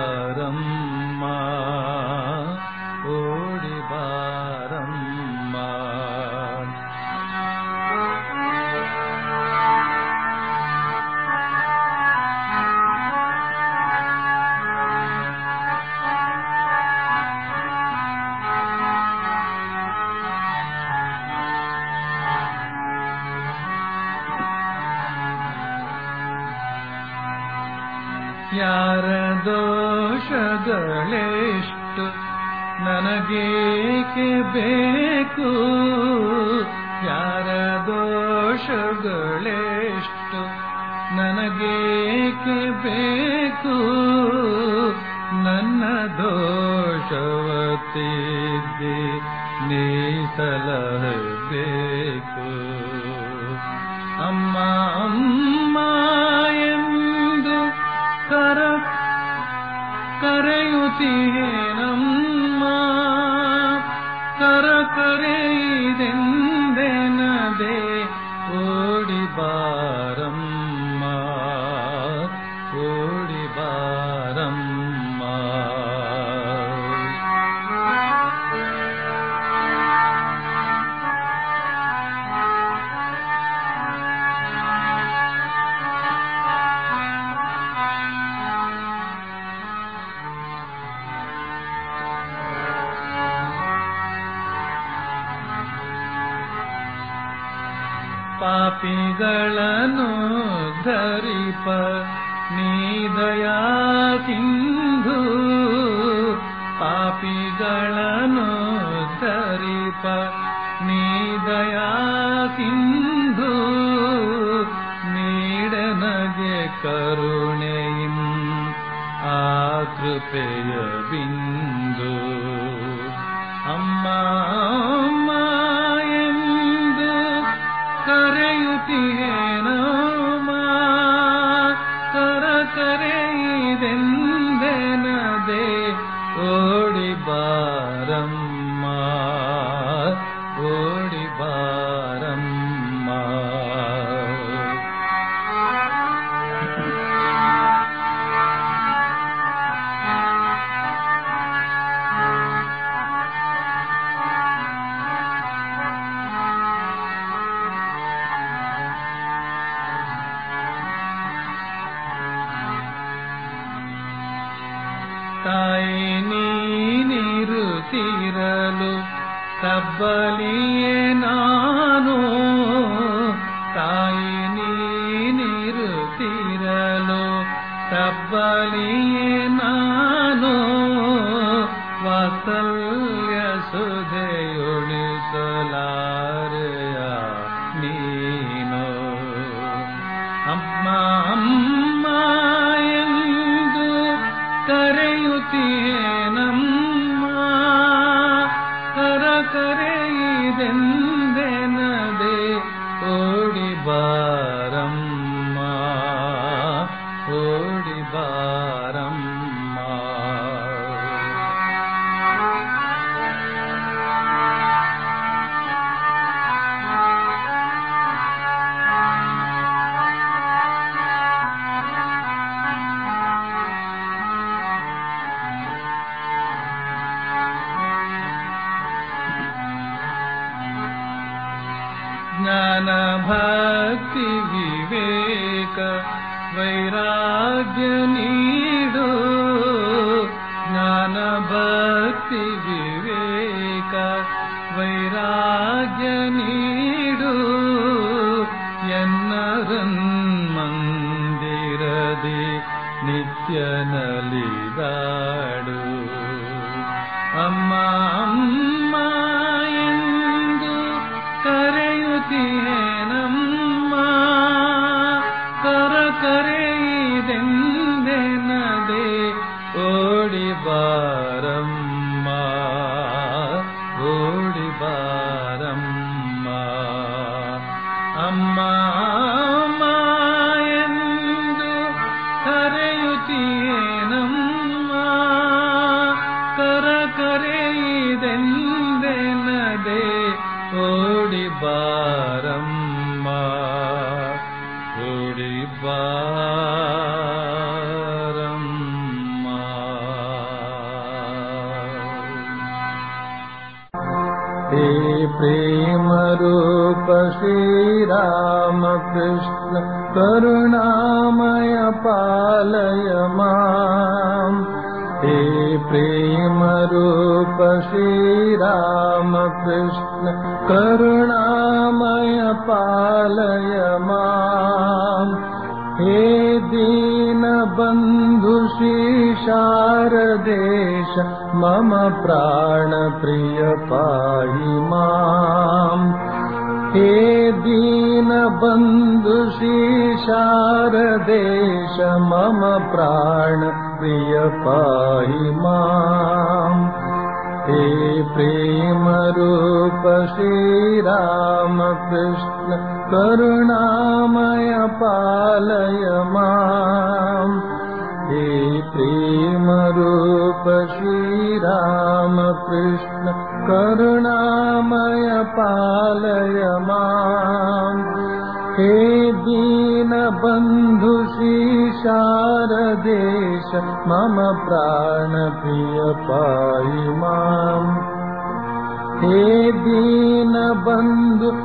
ಬಾರಮ್ಮ ಓಡಿ ಬಾರಮ್ಮ ಯಾರ ದೋಷಗಳೆಷ್ಟು ನನಗೇಕೆ ಬೇಕು ಯಾರ ದೋಷಗಳೆಷ್ಟು ನನಗೇಕೆ ಬೇಕು ನನ್ನ ದೋಷವತ್ತಿದ್ದಿ ನೀ ಸಲಹಬೇಕು ಅಮ್ಮ ಅಮ್ಮ ಎಂದು ಕರ ಕರೆಯುತ್ತೀನಮ್ಮ ಕರ ಕರೆಯಿದೆಂದೆನದೆ ಓಡಿ ಬಾರಮ್ಮ ಓಡಿ ಬಾರಮ್ಮ ಪಾಪಿಗಳನ್ನು ಧರಿಪ ನೀದಯಾ ಸಿಂಧು ಪಾಪಿಗಳನ್ನು ಧರಿಪ ನೀದಯಾ ಸಿಂಧು ನೀಡನಗೆ ಕರುಣೆಯಿಂ ಆ ಕೃಪೆಯ ಬಿಂದು ಅಮ್ಮ ಅಮ್ಮ ಎಂದು ಕರೆಯುತ್ತೀನಮ್ಮ ಕರ ಕರೆಯಿದೆಂದೆನದೆ ಓಡಿ ಬಾರಮ್ಮ ಓಡಿ ಬಾರಮ್ಮ ತಾಯಿ ನೀನಿರುತ್ತಿರಲು ತಬ್ಬಲಿಯೇ ನಾನು ತಾಯಿ ನೀನಿರುತ್ತಿರಲು ತಬ್ಬಲಿಯೇ ನಾನು ವಾತ್ಸಲ್ಯ ಸುಧೆಯೊಳಿಸಲಾರೆಯ ನೀನು ಅಮ್ಮ ಅಮ್ಮ ಎಂದು ಕರೆಯುತ್ತೀನಮ್ಮ ಕರ ಕರೆಯಿದೆಂದೆನದೆ ಓಡಿ ಬಾರಮ್ಮ ಓಡಿ ಬಾರಮ್ಮ ಜ್ಞಾನ ಭಕ್ತಿ ವಿವೇಕ ವೈರಾಗ್ಯ ನೀಡು ಜ್ಞಾನ ಭಕ್ತಿ ವಿವೇಕ ವೈರಾಗ್ಯ ನೀಡು ಎನ್ನರನ್ಮಂದಿರದಿ ನಿತ್ಯ ನಲಿದಾಡು ಅಮ್ಮ ಅಮ್ಮ ಎಂದು ಕರೆಯುತ್ತೀನಮ್ಮ ಕರ ಕರೆಯಿದೆಂದೆನದೆ ಓಡಿ ಬಾರಮ್ಮ ಓಡಿ ಬಾರಮ್ಮ ಅಮ್ಮ ಅಮ್ಮ ಎಂದು ಕರೆಯುತ್ತೀನಮ್ಮ ಕರ ಕರೆಯಿದೆಂದೆನದೆ ಓಡಿ ಬಾರಮ್ಮ ಓಡಿ ಬಾರಮ್ಮ हे प्रेमरूप श्रीरामकृष्ण करुणामय पालय माम् हे प्रेमरूप श्रीरामकृष्ण करुणामय पालय माम् हे दीनबन्धु शारदेश मम प्राणप्रिय पाहि माम् हे दीनबन्धु शारदेश मम प्राणप्रिय पाहि माम् हे प्रेमरूप श्रीरामकृष्ण करुणामय पालय माम् हे प्रेमरूप श्रीरामकृष्ण करुणामय पालय माम् हे दीनबन्धु शारदेश मम प्राणप्रिय पाहि माम् हे दीनबन्धु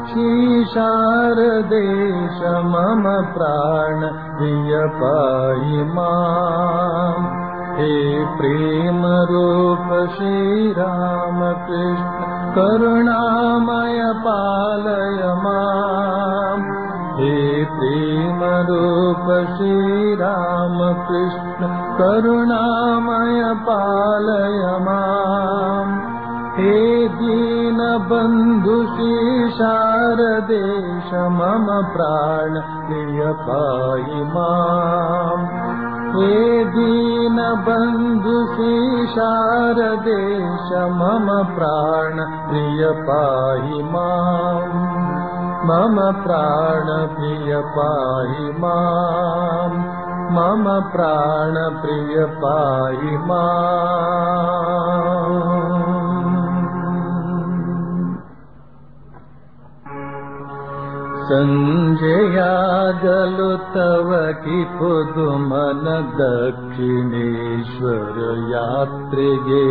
शारदेश मम प्राणप्रिय पाहि माम् हे प्रेमरूप श्रीरामकृष्ण करुणामय पालय माम् हे प्रेमरूप श्रीरामकृष्ण करुणामय पालय माम् हे दीनबन्धु शारदेश मम प्राण प्रिय पाहि माम् हे दीनबन्धु शारदेश मम प्राण प्रिय पाहि माम् मम प्राण प्रिय पाहि माम् मम प्राण प्रिय पाहि माम् सञ्जयागलु तव कि पुदुमन दक्षिणेश्वर यात्रिगे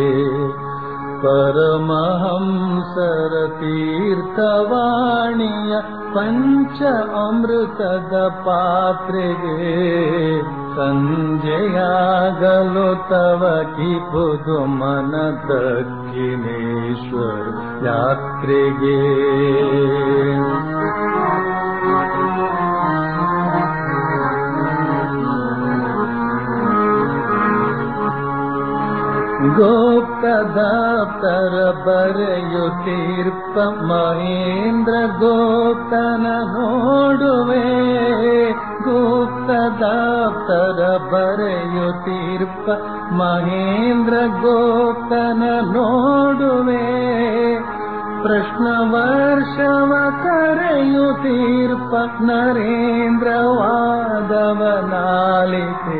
परमहंसर तीर्थवाणीय पञ्च अमृतद पात्रिगे सञ्जयागलु तव कि पुदुमन दक्षिणेश्वर यात्रिगे गोप्तदाप्तर बರೆಯುತ್ತೀರ್ಪ ಮಹೇಂದ್ರ ಗೋಪ್ತನ ನೋಡುವೆ ಗುಪ್ತದಾಪ್ತರ ಬರೆಯುತ್ತೀರ್ಪ ಮಹೇಂದ್ರ ಗೋಪ್ತನ ನೋಡುವೆ ಪ್ರಶ್ನ ವರ್ಷವ ಕರೆಯುತ್ತೀರ್ಪ ನರೇಂದ್ರ ವಾದವನಾಲಿತೆ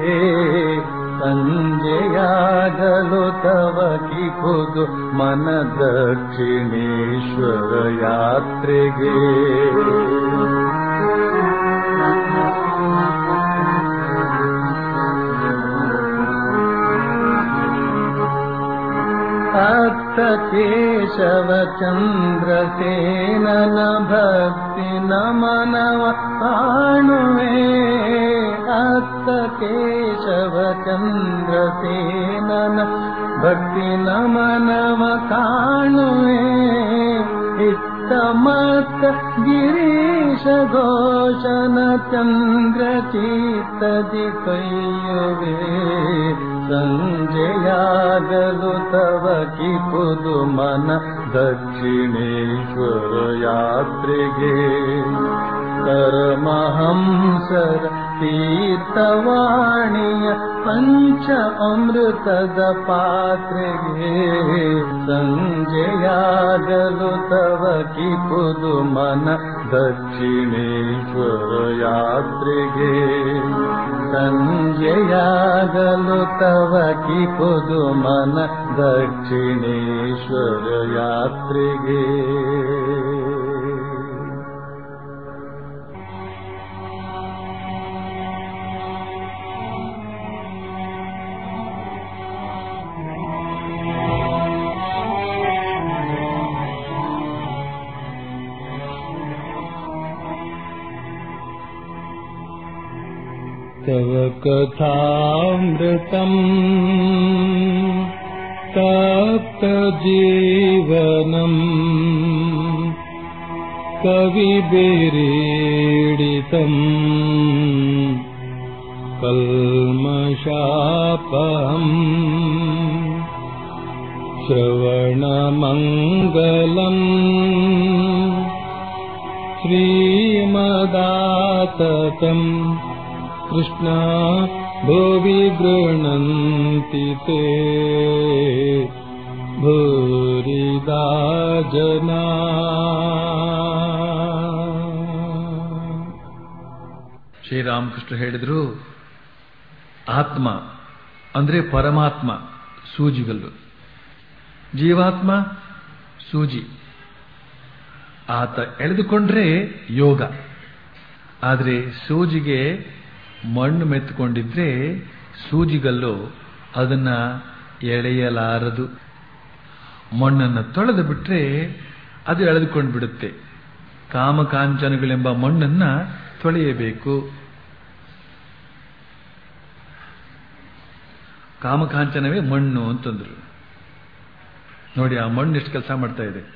ಸಂಜೆಯಾಗಲು ತವ ಕಿಪುದು ಮನ ದಕ್ಷಿಣೇಶ್ವರ ಯಾತ್ರೆಗೆ ಅತ್ತ ಕೇಶವ ಚಂದ್ರಸೇನನ ಭಕ್ತಿ ನಮನವ ಕಾಣುವೆ ಅತ್ತ ಕೇಶವ ಚಂದ್ರಸೇನನ ಭಕ್ತಿ ನಮನವ ಕಾಣುವೆ ಇತ್ತ ಮತ್ತ ಗಿರೀಶ ಘೋಷನ ಚಂದ್ರ ಚೀತದಿ ಕೈಯುವೆ ಸಂಜೆಯಾಗಲು ತವ ಕಿಪುದು ಮನ ದಕ್ಷಿಣೇಶ್ವರ ಯಾತ್ರೆಗೆ ಪರಮಹಂಸರ ತೀರ್ಥವಾಣಿಯ ಪಂಚ ಅಮೃತದ ಪಾತ್ರೆಗೆ ಸಂಜೆಯಾಗಲು ತವ ಕಿಪುದು ಮನ ದಕ್ಷಿಣೇಶ್ವರ ಯಾತ್ರೆಗೆ ಸಂಜೆಯಾಗಲು ತವ ಕಿಪುದು ಮನ ದಕ್ಷಿಣೇಶ್ವರ ಯಾತ್ರೆಗೆ कथामृतम् तप्तजीवनम् कविभिरीडितम् कल्मषापहम् श्रवणमङ्गलम् श्रीमदाततम् कृष्णा भुवि गृह्णन्ति ते भूरिदा जना ಶ್ರೀರಾಮಕೃಷ್ಣ ಹೇಳಿದ್ರು ಆತ್ಮ ಅಂದ್ರೆ ಪರಮಾತ್ಮ ಸೂಜಿಗಲ್ಲು ಜೀವಾತ್ಮ ಸೂಜಿ ಆತ ಎಳೆದುಕೊಂಡ್ರೆ ಯೋಗ ಆದರೆ ಸೂಜಿಗೆ ಮಣ್ಣು ಮೆತ್ತುಕೊಂಡಿದ್ರೆ ಸೂಜಿಗಲ್ಲು ಅದನ್ನ ಎಳೆಯಲಾರದು ಮಣ್ಣನ್ನು ತೊಳೆದು ಬಿಟ್ರೆ ಅದು ಎಳೆದುಕೊಂಡು ಬಿಡುತ್ತೆ ಕಾಮಕಾಂಚನಗಳೆಂಬ ಮಣ್ಣನ್ನ ತೊಳೆಯಬೇಕು ಕಾಮಕಾಂಚನವೇ ಮಣ್ಣು ಅಂತಂದ್ರು ನೋಡಿ ಆ ಮಣ್ಣು ಎಷ್ಟು ಕೆಲಸ ಮಾಡ್ತಾ ಇದೆ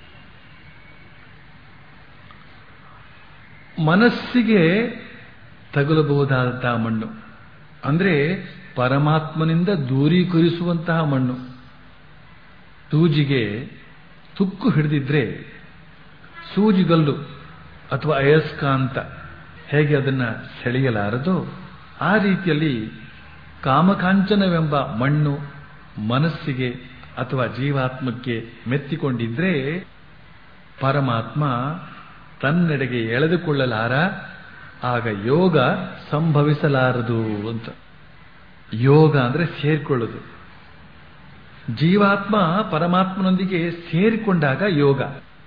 ಮನಸ್ಸಿಗೆ ತಗಲಬಹುದಾದಂತಹ ಮಣ್ಣು ಅಂದ್ರೆ ಪರಮಾತ್ಮನಿಂದ ದೂರೀಕರಿಸುವಂತಹ ಮಣ್ಣು ಸೂಜಿಗೆ ತುಕ್ಕು ಹಿಡಿದಿದ್ರೆ ಸೂಜಿಗಲ್ಲು ಅಥವಾ ಅಯಸ್ಕಾಂತ ಹೇಗೆ ಅದನ್ನ ಸೆಳೆಯಲಾರದೋ ಆ ರೀತಿಯಲ್ಲಿ ಕಾಮಕಾಂಚನವೆಂಬ ಮಣ್ಣು ಮನಸ್ಸಿಗೆ ಅಥವಾ ಜೀವಾತ್ಮಕ್ಕೆ ಮೆತ್ತಿಕೊಂಡಿದ್ರೆ ಪರಮಾತ್ಮ ತನ್ನೆಡೆಗೆ ಎಳೆದುಕೊಳ್ಳಲಾರ ಆಗ ಯೋಗ ಸಂಭವಿಸಲಾರದು ಅಂತ ಯೋಗ ಅಂದ್ರೆ ಸೇರಿಕೊಳ್ಳೋದು ಜೀವಾತ್ಮ ಪರಮಾತ್ಮನೊಂದಿಗೆ ಸೇರಿಕೊಂಡಾಗ ಯೋಗ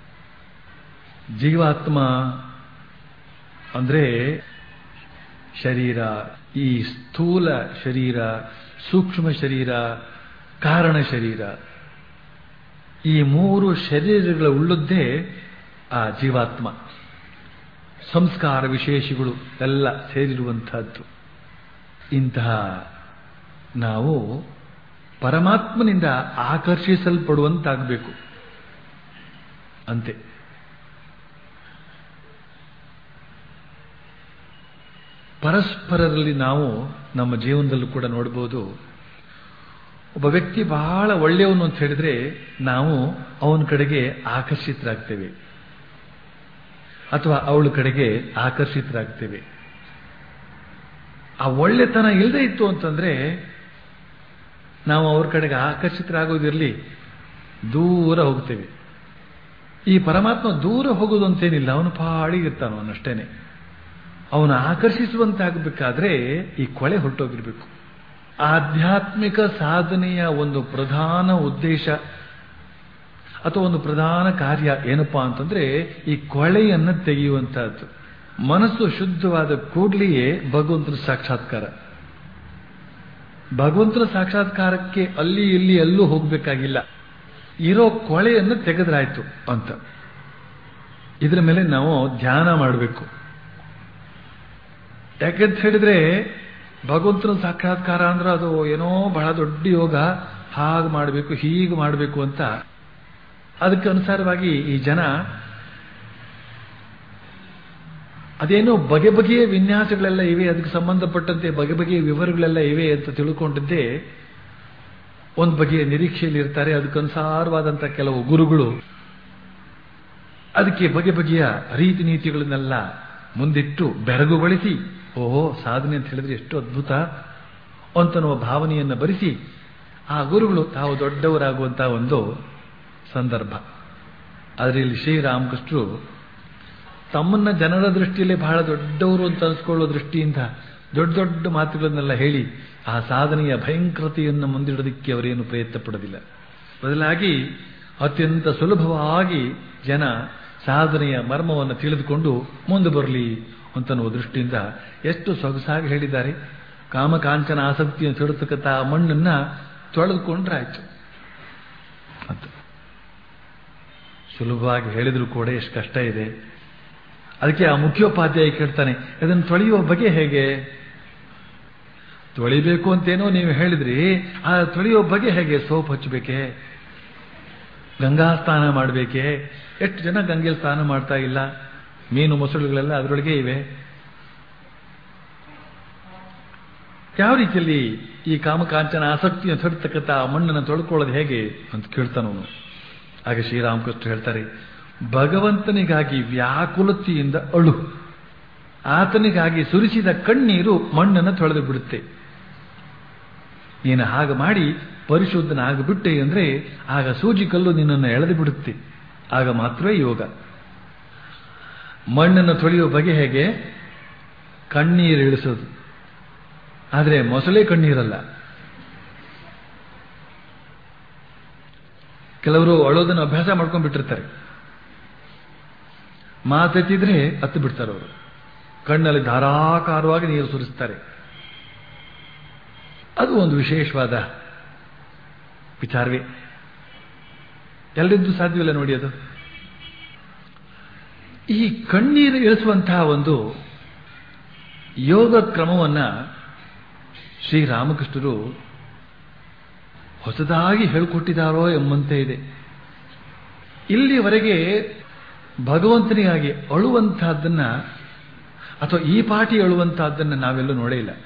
ಜೀವಾತ್ಮ ಅಂದ್ರೆ ಶರೀರ ಈ ಸ್ಥೂಲ ಶರೀರ ಸೂಕ್ಷ್ಮ ಶರೀರ ಕಾರಣ ಶರೀರ ಈ ಮೂರು ಶರೀರಗಳ ಉಳ್ಳದ್ದೇ ಆ ಜೀವಾತ್ಮ ಸಂಸ್ಕಾರ ವಿಶೇಷಗಳು ಎಲ್ಲ ಸೇರಿರುವಂತಹದ್ದು ಇಂತಹ ನಾವು ಪರಮಾತ್ಮನಿಂದ ಆಕರ್ಷಿಸಲ್ಪಡುವಂತಾಗಬೇಕು ಅಂತೆ ಪರಸ್ಪರರಲ್ಲಿ ನಾವು ನಮ್ಮ ಜೀವನದಲ್ಲೂ ಕೂಡ ನೋಡಬಹುದು ಒಬ್ಬ ವ್ಯಕ್ತಿ ಬಹಳ ಒಳ್ಳೆಯವನು ಅಂತ ಹೇಳಿದ್ರೆ ನಾವು ಅವನ ಕಡೆಗೆ ಆಕರ್ಷಿತರಾಗ್ತೇವೆ ಅಥವಾ ಅವಳ ಕಡೆಗೆ ಆಕರ್ಷಿತರಾಗ್ತೇವೆ ಆ ಒಳ್ಳೆತನ ಇಲ್ಲದೆ ಇತ್ತು ಅಂತಂದ್ರೆ ನಾವು ಅವ್ರ ಕಡೆಗೆ ಆಕರ್ಷಿತರಾಗೋದಿರಲಿ ದೂರ ಹೋಗ್ತೇವೆ ಈ ಪರಮಾತ್ಮ ದೂರ ಹೋಗೋದು ಅಂತೇನಿಲ್ಲ ಅವನು ಪಾಡಿಗಿರ್ತಾನ ಅವನಷ್ಟೇನೆ ಅವನು ಆಕರ್ಷಿಸುವಂತಾಗಬೇಕಾದ್ರೆ ಈ ಕೊಳೆ ಹೊರಟೋಗಿರ್ಬೇಕು ಆಧ್ಯಾತ್ಮಿಕ ಸಾಧನೆಯ ಒಂದು ಪ್ರಧಾನ ಉದ್ದೇಶ ಅಥವಾ ಒಂದು ಪ್ರಧಾನ ಕಾರ್ಯ ಏನಪ್ಪಾ ಅಂತಂದ್ರೆ ಈ ಕೊಳೆಯನ್ನು ತೆಗೆಯುವಂತಹದ್ದು ಮನಸ್ಸು ಶುದ್ಧವಾದ ಕೂಡ್ಲಿಯೇ ಭಗವಂತನ ಸಾಕ್ಷಾತ್ಕಾರ ಭಗವಂತನ ಸಾಕ್ಷಾತ್ಕಾರಕ್ಕೆ ಅಲ್ಲಿ ಇಲ್ಲಿ ಎಲ್ಲೂ ಹೋಗ್ಬೇಕಾಗಿಲ್ಲ ಇರೋ ಕೊಳೆಯನ್ನು ತೆಗೆದ್ರಾಯ್ತು ಅಂತ ಇದರ ಮೇಲೆ ನಾವು ಧ್ಯಾನ ಮಾಡಬೇಕು ಯಾಕೆಂತ ಹೇಳಿದ್ರೆ ಭಗವಂತನ ಸಾಕ್ಷಾತ್ಕಾರ ಅಂದ್ರೆ ಅದು ಏನೋ ಬಹಳ ದೊಡ್ಡ ಯೋಗ ಹಾಗೆ ಮಾಡಬೇಕು ಹೀಗೆ ಮಾಡಬೇಕು ಅಂತ ಅದಕ್ಕೆ ಅನುಸಾರವಾಗಿ ಈ ಜನ ಅದೇನೋ ಬಗೆ ಬಗೆಯ ವಿನ್ಯಾಸಗಳೆಲ್ಲ ಇವೆ ಅದಕ್ಕೆ ಸಂಬಂಧಪಟ್ಟಂತೆ ಬಗೆ ಬಗೆಯ ವಿವರಗಳೆಲ್ಲ ಇವೆ ಅಂತ ತಿಳ್ಕೊಂಡಿದ್ದೇ ಒಂದು ಬಗೆಯ ನಿರೀಕ್ಷೆಯಲ್ಲಿ ಇರ್ತಾರೆ ಅದಕ್ಕನುಸಾರವಾದಂತಹ ಕೆಲವು ಗುರುಗಳು ಅದಕ್ಕೆ ಬಗೆ ಬಗೆಯ ರೀತಿ ನೀತಿಗಳನ್ನೆಲ್ಲ ಮುಂದಿಟ್ಟು ಬೆರಗುಗೊಳಿಸಿ ಓಹೋ ಸಾಧನೆ ಅಂತ ಹೇಳಿದ್ರೆ ಎಷ್ಟು ಅದ್ಭುತ ಅಂತನ್ನುವ ಭಾವನೆಯನ್ನು ಬರಿಸಿ ಆ ಗುರುಗಳು ತಾವು ದೊಡ್ಡವರಾಗುವಂತಹ ಒಂದು ಸಂದರ್ಭ ಆದರೆ ಇಲ್ಲಿ ಶ್ರೀರಾಮಕೃಷ್ಣರು ತಮ್ಮನ್ನ ಜನರ ದೃಷ್ಟಿಯಲ್ಲಿ ಬಹಳ ದೊಡ್ಡವರು ಅಂತ ಅನ್ಸ್ಕೊಳ್ಳೋ ದೃಷ್ಟಿಯಿಂದ ದೊಡ್ಡ ದೊಡ್ಡ ಮಾತುಗಳನ್ನೆಲ್ಲ ಹೇಳಿ ಆ ಸಾಧನೆಯ ಭಯಂಕರತೆಯನ್ನು ಮುಂದಿಡೋದಕ್ಕೆ ಅವರೇನು ಪ್ರಯತ್ನ ಪಡೋದಿಲ್ಲ ಬದಲಾಗಿ ಅತ್ಯಂತ ಸುಲಭವಾಗಿ ಜನ ಸಾಧನೆಯ ಮರ್ಮವನ್ನು ತಿಳಿದುಕೊಂಡು ಮುಂದೆ ಬರಲಿ ಅಂತನ್ನುವ ದೃಷ್ಟಿಯಿಂದ ಎಷ್ಟು ಸೊಗಸಾಗಿ ಹೇಳಿದ್ದಾರೆ ಕಾಮಕಾಂಚನ ಆಸಕ್ತಿಯನ್ನು ತಿಳುತಕ್ಕಂಥ ಮಣ್ಣನ್ನ ತೊಳೆದುಕೊಂಡ್ರಾಯ್ತು ಅಂತ ಸುಲಭವಾಗಿ ಹೇಳಿದ್ರು ಕೂಡ ಎಷ್ಟು ಕಷ್ಟ ಇದೆ ಅದಕ್ಕೆ ಆ ಮುಖ್ಯೋಪಾಧ್ಯಾಯ ಕೇಳ್ತಾನೆ ಅದನ್ನು ತೊಳೆಯುವ ಬಗೆ ಹೇಗೆ ತೊಳಿಬೇಕು ಅಂತೇನೋ ನೀವು ಹೇಳಿದ್ರಿ ಆ ತೊಳೆಯೋ ಬಗೆ ಹೇಗೆ ಸೋಪ್ ಹಚ್ಚಬೇಕೆ ಗಂಗಾ ಸ್ನಾನ ಮಾಡಬೇಕೆ ಎಷ್ಟು ಜನ ಗಂಗೆಯಲ್ಲಿ ಸ್ನಾನ ಮಾಡ್ತಾ ಇಲ್ಲ ಮೀನು ಮೊಸಳುಗಳೆಲ್ಲ ಅದರೊಳಗೆ ಇವೆ ಯಾವ ರೀತಿಯಲ್ಲಿ ಈ ಕಾಮಕಾಂಚನ ಆಸಕ್ತಿಯನ್ನು ತೊಡಿತಕ್ಕಂಥ ಆ ಮಣ್ಣನ್ನು ತೊಳ್ಕೊಳ್ಳೋದು ಹೇಗೆ ಅಂತ ಕೇಳ್ತಾನವನು ಹಾಗೆ ಶ್ರೀರಾಮಕೃಷ್ಣ ಹೇಳ್ತಾರೆ ಭಗವಂತನಿಗಾಗಿ ವ್ಯಾಕುಲತೆಯಿಂದ ಅಳು ಆತನಿಗಾಗಿ ಸುರಿಸಿದ ಕಣ್ಣೀರು ಮಣ್ಣನ್ನು ತೊಳೆದು ಬಿಡುತ್ತೆ ನೀನು ಹಾಗೆ ಮಾಡಿ ಪರಿಶುದ್ಧನಾಗಿಬಿಟ್ಟೆ ಅಂದ್ರೆ ಆಗ ಸೂಜಿ ಕಲ್ಲು ನಿನ್ನನ್ನು ಎಳೆದು ಬಿಡುತ್ತೆ ಆಗ ಮಾತ್ರವೇ ಯೋಗ ಮಣ್ಣನ್ನು ತೊಳೆಯುವ ಬಗೆ ಹೇಗೆ ಕಣ್ಣೀರು ಇಳಿಸೋದು ಆದರೆ ಮೊಸಳೆ ಕಣ್ಣೀರಲ್ಲ ಕೆಲವರು ಅಳೋದನ್ನು ಅಭ್ಯಾಸ ಮಾಡ್ಕೊಂಡ್ಬಿಟ್ಟಿರ್ತಾರೆ ಮಾತೆತ್ತಿದ್ರೆ ಹತ್ತು ಬಿಡ್ತಾರೆ ಅವರು ಕಣ್ಣಲ್ಲಿ ಧಾರಾಕಾರವಾಗಿ ನೀರು ಸುರಿಸ್ತಾರೆ ಅದು ಒಂದು ವಿಶೇಷವಾದ ವಿಚಾರವೇ ಎಲ್ಲರಿದ್ದು ಸಾಧ್ಯವಿಲ್ಲ ನೋಡಿ ಅದು ಈ ಕಣ್ಣೀರು ಇಳಿಸುವಂತಹ ಒಂದು ಯೋಗ ಕ್ರಮವನ್ನ ಶ್ರೀರಾಮಕೃಷ್ಣರು ಹೊಸದಾಗಿ ಹೇಳಿಕೊಟ್ಟಿದ್ದಾರೋ ಎಂಬಂತೆ ಇದೆ ಇಲ್ಲಿವರೆಗೆ ಭಗವಂತನಿಗಾಗಿ ಅಳುವಂತಹದ್ದನ್ನ ಅಥವಾ ಈ ಪಾಟಿ ಅಳುವಂತಹದ್ದನ್ನ ನಾವೆಲ್ಲೂ ನೋಡೇ ಇಲ್ಲ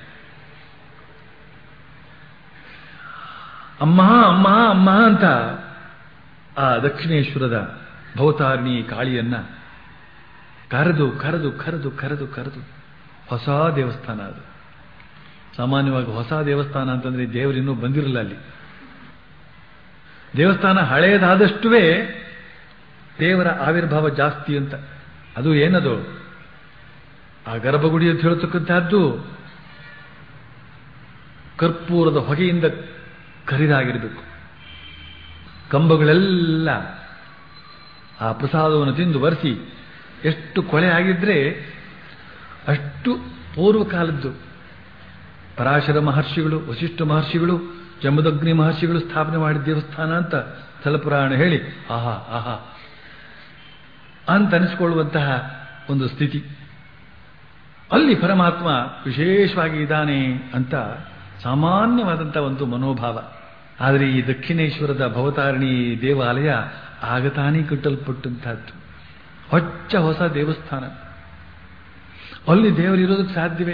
ಅಮ್ಮ ಅಮ್ಮ ಅಮ್ಮ ಅಂತ ಆ ದಕ್ಷಿಣೇಶ್ವರದ ಭವತಾರಿಣಿ ಕಾಳಿಯನ್ನ ಕರೆದು ಕರೆದು ಕರೆದು ಕರೆದು ಕರೆದು ಹೊಸ ದೇವಸ್ಥಾನ ಅದು ಸಾಮಾನ್ಯವಾಗಿ ಹೊಸ ದೇವಸ್ಥಾನ ಅಂತಂದ್ರೆ ದೇವರಿನ್ನೂ ಬಂದಿರಲ್ಲ ಅಲ್ಲಿ ದೇವಸ್ಥಾನ ಹಳೆಯದಾದಷ್ಟುವೇ ದೇವರ ಆವಿರ್ಭಾವ ಜಾಸ್ತಿ ಅಂತ ಅದು ಏನದು ಆ ಗರ್ಭಗುಡಿ ಅಂತ ಹೇಳ್ತಕ್ಕಂಥದ್ದು ಕರ್ಪೂರದ ಹೊಗೆಯಿಂದ ಕರಿದಾಗಿರಬೇಕು ಕಂಬಗಳೆಲ್ಲ ಆ ಪ್ರಸಾದವನ್ನು ತಿಂದು ಬರೆಸಿ ಎಷ್ಟು ಕೊಳೆ ಆಗಿದ್ರೆ ಅಷ್ಟು ಪೂರ್ವಕಾಲದ್ದು ಪರಾಶರ ಮಹರ್ಷಿಗಳು ವಶಿಷ್ಠ ಮಹರ್ಷಿಗಳು ಜಮದಗ್ನಿ ಮಹರ್ಷಿಗಳು ಸ್ಥಾಪನೆ ಮಾಡಿದ ದೇವಸ್ಥಾನ ಅಂತ ಸ್ಥಳಪುರಾಣ ಹೇಳಿ ಆಹಾ ಆಹಾ ಅಂತ ಅನಿಸ್ಕೊಳ್ಳುವಂತಹ ಒಂದು ಸ್ಥಿತಿ ಅಲ್ಲಿ ಪರಮಾತ್ಮ ವಿಶೇಷವಾಗಿ ಇದ್ದಾನೆ ಅಂತ ಸಾಮಾನ್ಯವಾದಂತಹ ಒಂದು ಮನೋಭಾವ ಆದರೆ ಈ ದಕ್ಷಿಣೇಶ್ವರದ ಭವತಾರಿಣಿ ದೇವಾಲಯ ಆಗತಾನೇ ಕಟ್ಟಲ್ಪಟ್ಟಂತಹದ್ದು ಹೊಚ್ಚ ಹೊಸ ದೇವಸ್ಥಾನ ಅಲ್ಲಿ ದೇವರಿರೋದಕ್ಕೆ ಸಾಧ್ಯವೇ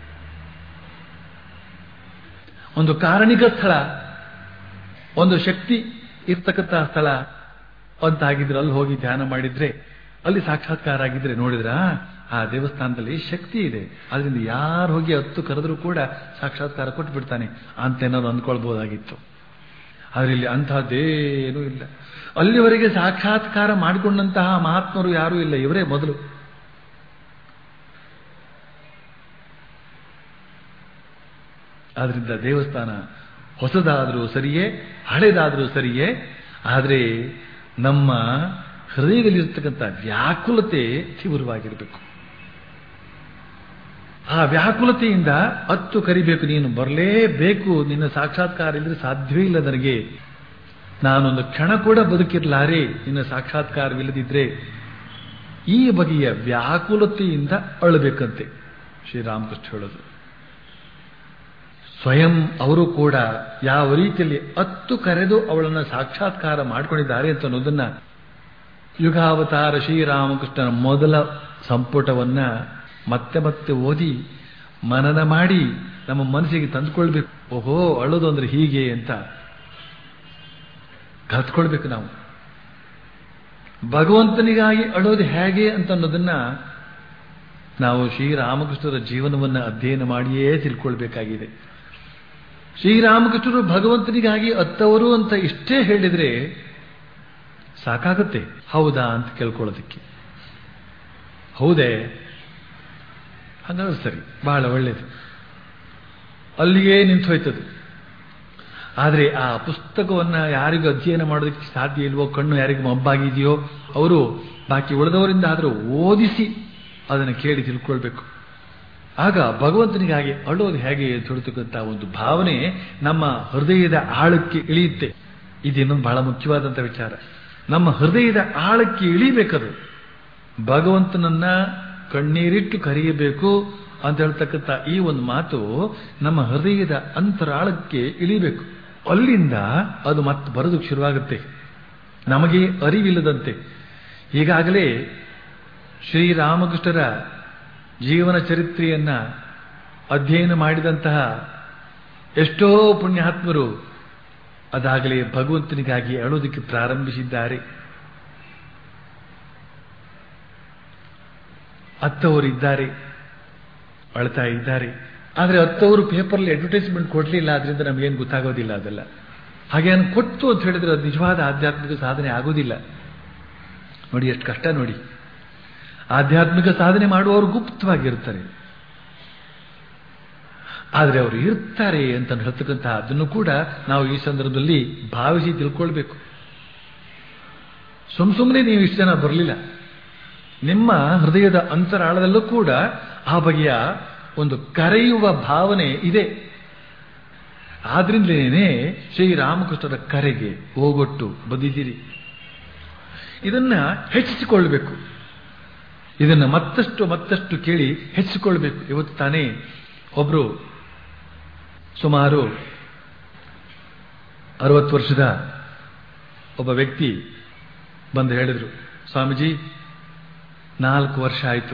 ಒಂದು ಕಾರಣಿಕ ಸ್ಥಳ ಒಂದು ಶಕ್ತಿ ಇರ್ತಕ್ಕಂಥ ಸ್ಥಳ ಅಂತ ಆಗಿದ್ರೆ ಅಲ್ಲಿ ಹೋಗಿ ಧ್ಯಾನ ಮಾಡಿದ್ರೆ ಅಲ್ಲಿ ಸಾಕ್ಷಾತ್ಕಾರ ಆಗಿದ್ರೆ ನೋಡಿದ್ರ ಆ ದೇವಸ್ಥಾನದಲ್ಲಿ ಶಕ್ತಿ ಇದೆ ಅದರಿಂದ ಯಾರು ಹೋಗಿ ಹತ್ತು ಕರೆದ್ರೂ ಕೂಡ ಸಾಕ್ಷಾತ್ಕಾರ ಕೊಟ್ಟು ಬಿಡ್ತಾನೆ ಅಂತ ಏನಾದ್ರು ಅಂದ್ಕೊಳ್ಬಹುದಾಗಿತ್ತು ಆದ್ರೆ ಇಲ್ಲಿ ಅಂತಹದ್ದೇನೂ ಇಲ್ಲ ಅಲ್ಲಿವರೆಗೆ ಸಾಕ್ಷಾತ್ಕಾರ ಮಾಡಿಕೊಂಡಂತಹ ಮಹಾತ್ಮರು ಯಾರೂ ಇಲ್ಲ ಇವರೇ ಮೊದಲು ಆದ್ರಿಂದ ದೇವಸ್ಥಾನ ಹೊಸದಾದರೂ ಸರಿಯೇ ಹಳೆದಾದರೂ ಸರಿಯೇ ಆದರೆ ನಮ್ಮ ಹೃದಯದಲ್ಲಿರ್ತಕ್ಕಂಥ ವ್ಯಾಕುಲತೆ ತೀವ್ರವಾಗಿರಬೇಕು ಆ ವ್ಯಾಕುಲತೆಯಿಂದ ಹತ್ತು ಕರಿಬೇಕು ನೀನು ಬರಲೇಬೇಕು ನಿನ್ನ ಸಾಕ್ಷಾತ್ಕಾರ ಇಲ್ಲದ್ರೆ ಸಾಧ್ಯವೇ ಇಲ್ಲ ನನಗೆ ನಾನೊಂದು ಕ್ಷಣ ಕೂಡ ಬದುಕಿರ್ಲಾರೆ ನಿನ್ನ ಸಾಕ್ಷಾತ್ಕಾರವಿಲ್ಲದಿದ್ರೆ ಈ ಬಗೆಯ ವ್ಯಾಕುಲತೆಯಿಂದ ಅಳಬೇಕಂತೆ ಶ್ರೀರಾಮಕೃಷ್ಣ ಹೇಳೋದು ಸ್ವಯಂ ಅವರು ಕೂಡ ಯಾವ ರೀತಿಯಲ್ಲಿ ಹತ್ತು ಕರೆದು ಅವಳನ್ನು ಸಾಕ್ಷಾತ್ಕಾರ ಮಾಡಿಕೊಂಡಿದ್ದಾರೆ ಅಂತ ಅನ್ನೋದನ್ನ ಯುಗಾವತಾರ ಶ್ರೀರಾಮಕೃಷ್ಣನ ಮೊದಲ ಸಂಪುಟವನ್ನ ಮತ್ತೆ ಮತ್ತೆ ಓದಿ ಮನನ ಮಾಡಿ ನಮ್ಮ ಮನಸ್ಸಿಗೆ ತಂದುಕೊಳ್ಬೇಕು ಓಹೋ ಅಳೋದು ಅಂದ್ರೆ ಹೀಗೆ ಅಂತ ಕಲ್ತ್ಕೊಳ್ಬೇಕು ನಾವು ಭಗವಂತನಿಗಾಗಿ ಅಳೋದು ಹೇಗೆ ಅಂತ ಅನ್ನೋದನ್ನ ನಾವು ಶ್ರೀರಾಮಕೃಷ್ಣರ ಜೀವನವನ್ನು ಅಧ್ಯಯನ ಮಾಡಿಯೇ ತಿಳ್ಕೊಳ್ಬೇಕಾಗಿದೆ ಶ್ರೀರಾಮಕೃಷ್ಣರು ಭಗವಂತನಿಗಾಗಿ ಅತ್ತವರು ಅಂತ ಇಷ್ಟೇ ಹೇಳಿದ್ರೆ ಸಾಕಾಗುತ್ತೆ ಹೌದಾ ಅಂತ ಕೇಳ್ಕೊಳ್ಳೋದಕ್ಕೆ ಹೌದೇ ಹಾಗಾದ್ರೆ ಸರಿ ಬಹಳ ಒಳ್ಳೇದು ಅಲ್ಲಿಗೆ ನಿಂತು ಹೋಯ್ತದು ಆದರೆ ಆ ಪುಸ್ತಕವನ್ನ ಯಾರಿಗೂ ಅಧ್ಯಯನ ಮಾಡೋದಕ್ಕೆ ಸಾಧ್ಯ ಇಲ್ವೋ ಕಣ್ಣು ಯಾರಿಗೂ ಮಬ್ಬಾಗಿದೆಯೋ ಅವರು ಬಾಕಿ ಉಳಿದವರಿಂದ ಆದರೂ ಓದಿಸಿ ಅದನ್ನು ಕೇಳಿ ತಿಳ್ಕೊಳ್ಬೇಕು ಆಗ ಭಗವಂತನಿಗಾಗಿ ಅಳೋದು ಹೇಗೆ ತಿಳ್ತಕ್ಕಂಥ ಒಂದು ಭಾವನೆ ನಮ್ಮ ಹೃದಯದ ಆಳಕ್ಕೆ ಇಳಿಯುತ್ತೆ ಇದೇನೊಂದು ಬಹಳ ಮುಖ್ಯವಾದಂಥ ವಿಚಾರ ನಮ್ಮ ಹೃದಯದ ಆಳಕ್ಕೆ ಇಳಿಬೇಕದು ಭಗವಂತನನ್ನ ಕಣ್ಣೀರಿಟ್ಟು ಕರೆಯಬೇಕು ಅಂತ ಹೇಳ್ತಕ್ಕಂಥ ಈ ಒಂದು ಮಾತು ನಮ್ಮ ಹೃದಯದ ಅಂತರಾಳಕ್ಕೆ ಇಳಿಬೇಕು ಅಲ್ಲಿಂದ ಅದು ಮತ್ತೆ ಬರೋದಕ್ಕೆ ಶುರುವಾಗುತ್ತೆ ನಮಗೆ ಅರಿವಿಲ್ಲದಂತೆ ಈಗಾಗಲೇ ಶ್ರೀರಾಮಕೃಷ್ಣರ ಜೀವನ ಚರಿತ್ರೆಯನ್ನ ಅಧ್ಯಯನ ಮಾಡಿದಂತಹ ಎಷ್ಟೋ ಪುಣ್ಯಾತ್ಮರು ಅದಾಗಲೇ ಭಗವಂತನಿಗಾಗಿ ಅಳೋದಕ್ಕೆ ಪ್ರಾರಂಭಿಸಿದ್ದಾರೆ ಅತ್ತವರಿದ್ದಾರೆ ಅಳ್ತಾ ಇದ್ದಾರೆ ಆದರೆ ಅತ್ತವರು ಪೇಪರ್ಲಿ ಅಡ್ವರ್ಟೈಸ್ಮೆಂಟ್ ಕೊಡಲಿಲ್ಲ ಅದರಿಂದ ನಮಗೇನು ಗೊತ್ತಾಗೋದಿಲ್ಲ ಅದೆಲ್ಲ ಹಾಗೆ ನಾನು ಕೊಟ್ಟು ಅಂತ ಹೇಳಿದ್ರೆ ಅದು ನಿಜವಾದ ಆಧ್ಯಾತ್ಮಿಕ ಸಾಧನೆ ಆಗೋದಿಲ್ಲ ನೋಡಿ ಎಷ್ಟು ಕಷ್ಟ ನೋಡಿ ಆಧ್ಯಾತ್ಮಿಕ ಸಾಧನೆ ಮಾಡುವವರು ಗುಪ್ತವಾಗಿರ್ತಾರೆ ಆದರೆ ಅವರು ಇರ್ತಾರೆ ಅಂತ ಹೇಳ್ತಕ್ಕಂಥ ಅದನ್ನು ಕೂಡ ನಾವು ಈ ಸಂದರ್ಭದಲ್ಲಿ ಭಾವಿಸಿ ತಿಳ್ಕೊಳ್ಬೇಕು ಸುಮ್ ಸುಮ್ಮನೆ ನೀವು ಇಷ್ಟು ಜನ ಬರಲಿಲ್ಲ ನಿಮ್ಮ ಹೃದಯದ ಅಂತರಾಳದಲ್ಲೂ ಕೂಡ ಆ ಬಗೆಯ ಒಂದು ಕರೆಯುವ ಭಾವನೆ ಇದೆ ಆದ್ರಿಂದಲೇ ಶ್ರೀರಾಮಕೃಷ್ಣರ ಕರೆಗೆ ಹೋಗೊಟ್ಟು ಬಂದಿದ್ದೀರಿ ಇದನ್ನ ಹೆಚ್ಚಿಸಿಕೊಳ್ಬೇಕು ಇದನ್ನ ಮತ್ತಷ್ಟು ಮತ್ತಷ್ಟು ಕೇಳಿ ಹೆಚ್ಚಿಸಿಕೊಳ್ಬೇಕು ಇವತ್ತು ತಾನೇ ಒಬ್ರು ಸುಮಾರು ಅರವತ್ತು ವರ್ಷದ ಒಬ್ಬ ವ್ಯಕ್ತಿ ಬಂದು ಹೇಳಿದ್ರು ಸ್ವಾಮೀಜಿ ನಾಲ್ಕು ವರ್ಷ ಆಯಿತು